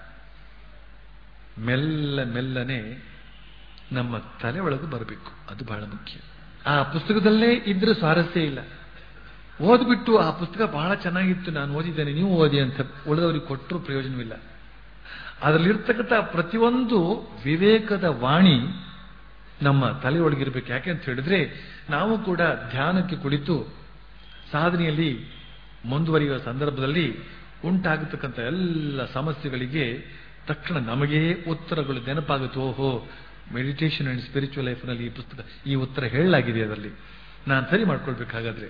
ಮೆಲ್ಲ ಮೆಲ್ಲನೆ ನಮ್ಮ ತಲೆ ಒಳಗೆ ಬರಬೇಕು ಅದು ಬಹಳ ಮುಖ್ಯ ಆ ಪುಸ್ತಕದಲ್ಲೇ ಇದ್ರೆ ಸ್ವಾರಸ್ಯ ಇಲ್ಲ ಓದ್ಬಿಟ್ಟು ಆ ಪುಸ್ತಕ ಬಹಳ ಚೆನ್ನಾಗಿತ್ತು ನಾನು ಓದಿದ್ದೇನೆ ನೀವು ಓದಿ ಅಂತ ಉಳಿದವರಿಗೆ ಕೊಟ್ಟರು ಪ್ರಯೋಜನವಿಲ್ಲ ಅದರಲ್ಲಿರ್ತಕ್ಕಂಥ ಪ್ರತಿಯೊಂದು ವಿವೇಕದ ವಾಣಿ ನಮ್ಮ ತಲೆಯೊಳಗಿರ್ಬೇಕು ಯಾಕೆ ಅಂತ ಹೇಳಿದ್ರೆ ನಾವು ಕೂಡ ಧ್ಯಾನಕ್ಕೆ ಕುಳಿತು ಸಾಧನೆಯಲ್ಲಿ ಮುಂದುವರಿಯುವ ಸಂದರ್ಭದಲ್ಲಿ ಉಂಟಾಗತಕ್ಕಂಥ ಎಲ್ಲ ಸಮಸ್ಯೆಗಳಿಗೆ ತಕ್ಷಣ ನಮಗೇ ಉತ್ತರಗಳು ನೆನಪಾಗುತ್ತೆ ಓಹೋ ಮೆಡಿಟೇಷನ್ ಅಂಡ್ ಸ್ಪಿರಿಚುವಲ್ ಲೈಫ್ನಲ್ಲಿ ಈ ಪುಸ್ತಕ ಈ ಉತ್ತರ ಹೇಳಲಾಗಿದೆ ಅದರಲ್ಲಿ ನಾನು ಸರಿ ಮಾಡ್ಕೊಳ್ಬೇಕಾಗಾದ್ರೆ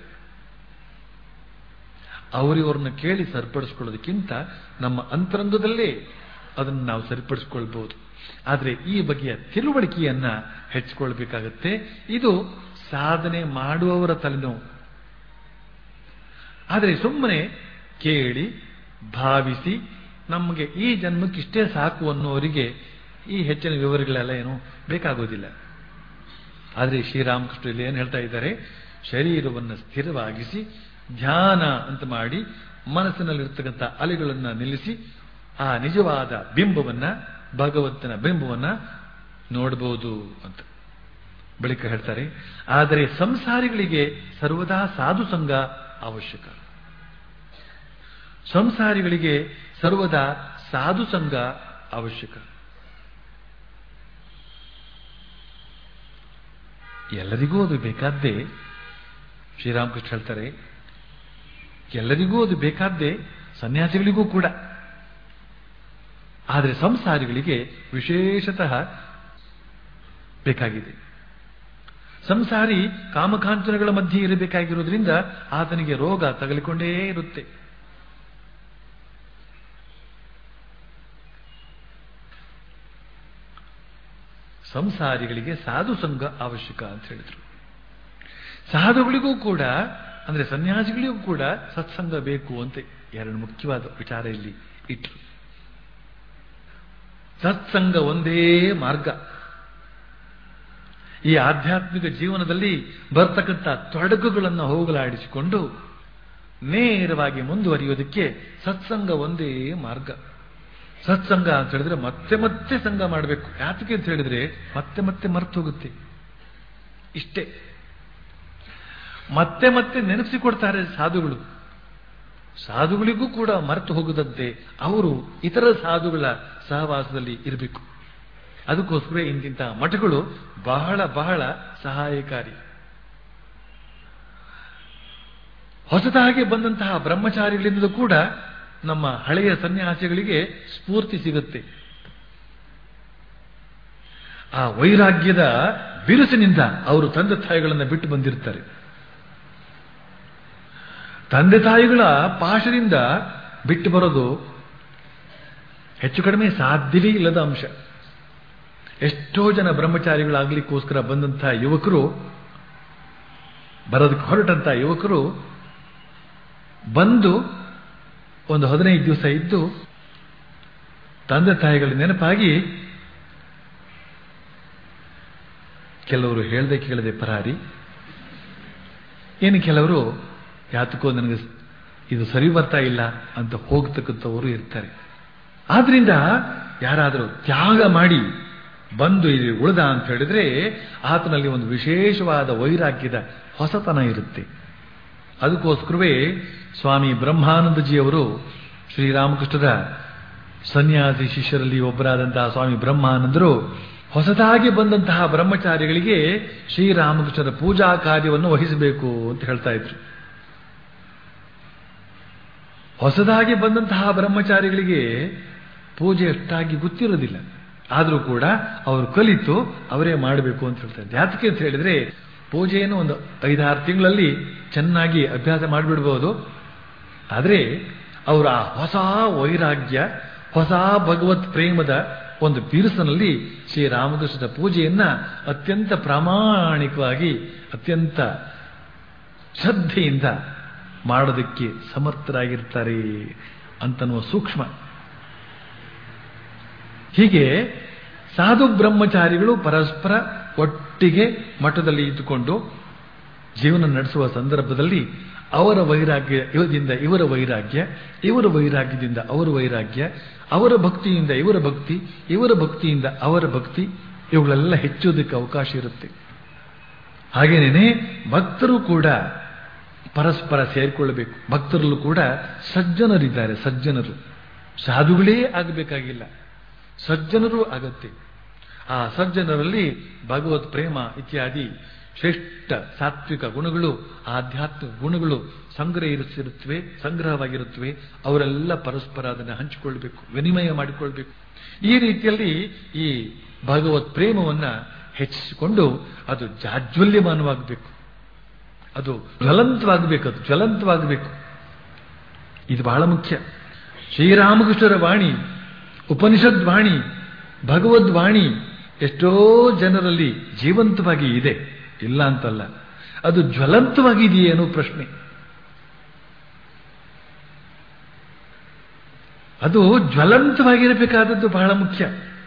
ಅವರಿವ್ರನ್ನ ಕೇಳಿ ಸರಿಪಡಿಸ್ಕೊಳ್ಳೋದಕ್ಕಿಂತ ನಮ್ಮ ಅಂತರಂಗದಲ್ಲೇ ಅದನ್ನು ನಾವು ಸರಿಪಡಿಸ್ಕೊಳ್ಬಹುದು ಆದರೆ ಈ ಬಗೆಯ ತಿಳುವಳಿಕೆಯನ್ನ ಹೆಚ್ಚಿಕೊಳ್ಬೇಕಾಗತ್ತೆ ಇದು ಸಾಧನೆ ಮಾಡುವವರ ತಲೆನೋವು ಆದರೆ ಸುಮ್ಮನೆ ಕೇಳಿ ಭಾವಿಸಿ ನಮಗೆ ಈ ಜನ್ಮಕ್ಕೆ ಇಷ್ಟೇ ಸಾಕು ಅನ್ನೋರಿಗೆ ಈ ಹೆಚ್ಚಿನ ವಿವರಗಳೆಲ್ಲ ಏನು ಬೇಕಾಗೋದಿಲ್ಲ ಆದರೆ ಶ್ರೀರಾಮಕೃಷ್ಣ ಇಲ್ಲಿ ಏನು ಹೇಳ್ತಾ ಇದ್ದಾರೆ ಶರೀರವನ್ನು ಸ್ಥಿರವಾಗಿಸಿ ಧ್ಯಾನ ಅಂತ ಮಾಡಿ ಮನಸ್ಸಿನಲ್ಲಿರ್ತಕ್ಕಂಥ ಅಲೆಗಳನ್ನ ನಿಲ್ಲಿಸಿ ಆ ನಿಜವಾದ ಬಿಂಬವನ್ನ ಭಗವಂತನ ಬಿಂಬವನ್ನ ನೋಡಬಹುದು ಅಂತ ಬಳಿಕ ಹೇಳ್ತಾರೆ ಆದರೆ ಸಂಸಾರಿಗಳಿಗೆ ಸರ್ವದಾ ಸಾಧು ಸಂಘ ಅವಶ್ಯಕ ಸಂಸಾರಿಗಳಿಗೆ ಸರ್ವದಾ ಸಾಧು ಸಂಘ ಅವಶ್ಯಕ ಎಲ್ಲರಿಗೂ ಅದು ಬೇಕಾದ್ದೇ ಶ್ರೀರಾಮಕೃಷ್ಣ ಹೇಳ್ತಾರೆ ಎಲ್ಲರಿಗೂ ಅದು ಬೇಕಾದ್ದೇ ಸನ್ಯಾಸಿಗಳಿಗೂ ಕೂಡ ಆದರೆ ಸಂಸಾರಿಗಳಿಗೆ ವಿಶೇಷತಃ ಬೇಕಾಗಿದೆ ಸಂಸಾರಿ ಕಾಮಕಾಂಚನಗಳ ಮಧ್ಯೆ ಇರಬೇಕಾಗಿರೋದ್ರಿಂದ ಆತನಿಗೆ ರೋಗ ತಗಲಿಕೊಂಡೇ ಇರುತ್ತೆ ಸಂಸಾರಿಗಳಿಗೆ ಸಾಧು ಸಂಘ ಅವಶ್ಯಕ ಅಂತ ಹೇಳಿದ್ರು ಸಾಧುಗಳಿಗೂ ಕೂಡ ಅಂದ್ರೆ ಸನ್ಯಾಸಿಗಳಿಗೂ ಕೂಡ ಸತ್ಸಂಗ ಬೇಕು ಅಂತ ಎರಡು ಮುಖ್ಯವಾದ ವಿಚಾರ ಇಲ್ಲಿ ಇಟ್ರು ಸತ್ಸಂಗ ಒಂದೇ ಮಾರ್ಗ ಈ ಆಧ್ಯಾತ್ಮಿಕ ಜೀವನದಲ್ಲಿ ಬರ್ತಕ್ಕಂಥ ತೊಡಕುಗಳನ್ನು ಹೋಗಲಾಡಿಸಿಕೊಂಡು ನೇರವಾಗಿ ಮುಂದುವರಿಯೋದಕ್ಕೆ ಸತ್ಸಂಗ ಒಂದೇ ಮಾರ್ಗ ಸತ್ಸಂಗ ಅಂತ ಹೇಳಿದ್ರೆ ಮತ್ತೆ ಮತ್ತೆ ಸಂಘ ಮಾಡಬೇಕು ಯಾತಕ್ಕೆ ಅಂತ ಹೇಳಿದ್ರೆ ಮತ್ತೆ ಮತ್ತೆ ಮರ್ತು ಹೋಗುತ್ತೆ ಇಷ್ಟೇ ಮತ್ತೆ ಮತ್ತೆ ನೆನಪಿಸಿಕೊಡ್ತಾರೆ ಸಾಧುಗಳು ಸಾಧುಗಳಿಗೂ ಕೂಡ ಮರೆತು ಹೋಗದಂತೆ ಅವರು ಇತರ ಸಾಧುಗಳ ಸಹವಾಸದಲ್ಲಿ ಇರಬೇಕು ಅದಕ್ಕೋಸ್ಕರ ಇಂತಿಂತಹ ಮಠಗಳು ಬಹಳ ಬಹಳ ಸಹಾಯಕಾರಿ ಹೊಸದಾಗಿ ಬಂದಂತಹ ಬ್ರಹ್ಮಚಾರಿಗಳಿಂದ ಕೂಡ ನಮ್ಮ ಹಳೆಯ ಸನ್ಯಾಸಿಗಳಿಗೆ ಸ್ಫೂರ್ತಿ ಸಿಗುತ್ತೆ ಆ ವೈರಾಗ್ಯದ ಬಿರುಸಿನಿಂದ ಅವರು ತಂದೆ ತಾಯಿಗಳನ್ನು ಬಿಟ್ಟು ಬಂದಿರ್ತಾರೆ ತಂದೆ ತಾಯಿಗಳ ಪಾಶದಿಂದ ಬಿಟ್ಟು ಬರೋದು ಹೆಚ್ಚು ಕಡಿಮೆ ಸಾಧ್ಯವೇ ಇಲ್ಲದ ಅಂಶ ಎಷ್ಟೋ ಜನ ಬ್ರಹ್ಮಚಾರಿಗಳಾಗ್ಲಿಕ್ಕೋಸ್ಕರ ಬಂದಂತಹ ಯುವಕರು ಬರೋದಕ್ಕೆ ಹೊರಟಂತಹ ಯುವಕರು ಬಂದು ಒಂದು ಹದಿನೈದು ದಿವಸ ಇದ್ದು ತಂದೆ ತಾಯಿಗಳ ನೆನಪಾಗಿ ಕೆಲವರು ಹೇಳ್ದೆ ಕೇಳದೆ ಪರಾರಿ ಇನ್ನು ಕೆಲವರು ಯಾತಕ್ಕೋ ನನಗೆ ಇದು ಸರಿ ಬರ್ತಾ ಇಲ್ಲ ಅಂತ ಹೋಗ್ತಕ್ಕಂಥವರು ಇರ್ತಾರೆ ಆದ್ರಿಂದ ಯಾರಾದರೂ ತ್ಯಾಗ ಮಾಡಿ ಬಂದು ಇಲ್ಲಿ ಉಳಿದ ಅಂತ ಹೇಳಿದ್ರೆ ಆತನಲ್ಲಿ ಒಂದು ವಿಶೇಷವಾದ ವೈರಾಗ್ಯದ ಹೊಸತನ ಇರುತ್ತೆ ಅದಕ್ಕೋಸ್ಕರವೇ ಸ್ವಾಮಿ ಬ್ರಹ್ಮಾನಂದಜಿಯವರು ಶ್ರೀರಾಮಕೃಷ್ಣರ ಸನ್ಯಾಸಿ ಶಿಷ್ಯರಲ್ಲಿ ಒಬ್ಬರಾದಂತಹ ಸ್ವಾಮಿ ಬ್ರಹ್ಮಾನಂದರು ಹೊಸದಾಗಿ ಬಂದಂತಹ ಬ್ರಹ್ಮಚಾರಿಗಳಿಗೆ ಶ್ರೀರಾಮಕೃಷ್ಣರ ಪೂಜಾ ಕಾರ್ಯವನ್ನು ವಹಿಸಬೇಕು ಅಂತ ಹೇಳ್ತಾ ಇದ್ರು ಹೊಸದಾಗಿ ಬಂದಂತಹ ಬ್ರಹ್ಮಚಾರಿಗಳಿಗೆ ಪೂಜೆ ಅಷ್ಟಾಗಿ ಗೊತ್ತಿರೋದಿಲ್ಲ ಆದರೂ ಕೂಡ ಅವರು ಕಲಿತು ಅವರೇ ಮಾಡಬೇಕು ಅಂತ ಹೇಳ್ತಾರೆ ಯಾತಕ್ಕೆ ಅಂತ ಹೇಳಿದ್ರೆ ಪೂಜೆಯನ್ನು ಒಂದು ಐದಾರು ತಿಂಗಳಲ್ಲಿ ಚೆನ್ನಾಗಿ ಅಭ್ಯಾಸ ಮಾಡಿಬಿಡ್ಬೋದು ಆದರೆ ಅವರ ಆ ಹೊಸ ವೈರಾಗ್ಯ ಹೊಸ ಭಗವತ್ ಪ್ರೇಮದ ಒಂದು ಬಿರುಸಿನಲ್ಲಿ ಶ್ರೀರಾಮಕೃಷ್ಣನ ಪೂಜೆಯನ್ನ ಅತ್ಯಂತ ಪ್ರಾಮಾಣಿಕವಾಗಿ ಅತ್ಯಂತ ಶ್ರದ್ಧೆಯಿಂದ ಮಾಡೋದಕ್ಕೆ ಸಮರ್ಥರಾಗಿರ್ತಾರೆ ಅಂತನ್ನುವ ಸೂಕ್ಷ್ಮ ಹೀಗೆ ಸಾಧು ಬ್ರಹ್ಮಚಾರಿಗಳು ಪರಸ್ಪರ ಒಟ್ಟಿಗೆ ಮಠದಲ್ಲಿ ಇದ್ದುಕೊಂಡು ಜೀವನ ನಡೆಸುವ ಸಂದರ್ಭದಲ್ಲಿ ಅವರ ವೈರಾಗ್ಯ ಇವರಿಂದ ಇವರ ವೈರಾಗ್ಯ ಇವರ ವೈರಾಗ್ಯದಿಂದ ಅವರ ವೈರಾಗ್ಯ ಅವರ ಭಕ್ತಿಯಿಂದ ಇವರ ಭಕ್ತಿ ಇವರ ಭಕ್ತಿಯಿಂದ ಅವರ ಭಕ್ತಿ ಇವುಗಳೆಲ್ಲ ಹೆಚ್ಚೋದಕ್ಕೆ ಅವಕಾಶ ಇರುತ್ತೆ ಹಾಗೇನೇನೆ ಭಕ್ತರು ಕೂಡ ಪರಸ್ಪರ ಸೇರಿಕೊಳ್ಳಬೇಕು ಭಕ್ತರಲ್ಲೂ ಕೂಡ ಸಜ್ಜನರಿದ್ದಾರೆ ಸಜ್ಜನರು ಸಾಧುಗಳೇ ಆಗಬೇಕಾಗಿಲ್ಲ ಸಜ್ಜನರು ಆಗತ್ತೆ ಆ ಸಜ್ಜನರಲ್ಲಿ ಭಗವತ್ ಪ್ರೇಮ ಇತ್ಯಾದಿ ಶ್ರೇಷ್ಠ ಸಾತ್ವಿಕ ಗುಣಗಳು ಆಧ್ಯಾತ್ಮಿಕ ಗುಣಗಳು ಸಂಗ್ರಹಿಸಿರುತ್ತವೆ ಸಂಗ್ರಹವಾಗಿರುತ್ತವೆ ಅವರೆಲ್ಲ ಪರಸ್ಪರ ಅದನ್ನು ಹಂಚಿಕೊಳ್ಬೇಕು ವಿನಿಮಯ ಮಾಡಿಕೊಳ್ಬೇಕು ಈ ರೀತಿಯಲ್ಲಿ ಈ ಭಗವತ್ ಪ್ರೇಮವನ್ನ ಹೆಚ್ಚಿಸಿಕೊಂಡು ಅದು ಜಾಜ್ವಲ್ಯಮಾನವಾಗಬೇಕು ಅದು ಜ್ವಲಂತವಾಗಬೇಕು ಅದು ಜ್ವಲಂತವಾಗಬೇಕು ಇದು ಬಹಳ ಮುಖ್ಯ ಶ್ರೀರಾಮಕೃಷ್ಣರ ವಾಣಿ ಉಪನಿಷದ್ ವಾಣಿ ಭಗವದ್ವಾಣಿ ಎಷ್ಟೋ ಜನರಲ್ಲಿ ಜೀವಂತವಾಗಿ ಇದೆ ಇಲ್ಲ ಅಂತಲ್ಲ ಅದು ಜ್ವಲಂತವಾಗಿದೆಯೇ ಅನ್ನೋ ಪ್ರಶ್ನೆ ಅದು ಜ್ವಲಂತವಾಗಿರಬೇಕಾದದ್ದು ಬಹಳ ಮುಖ್ಯ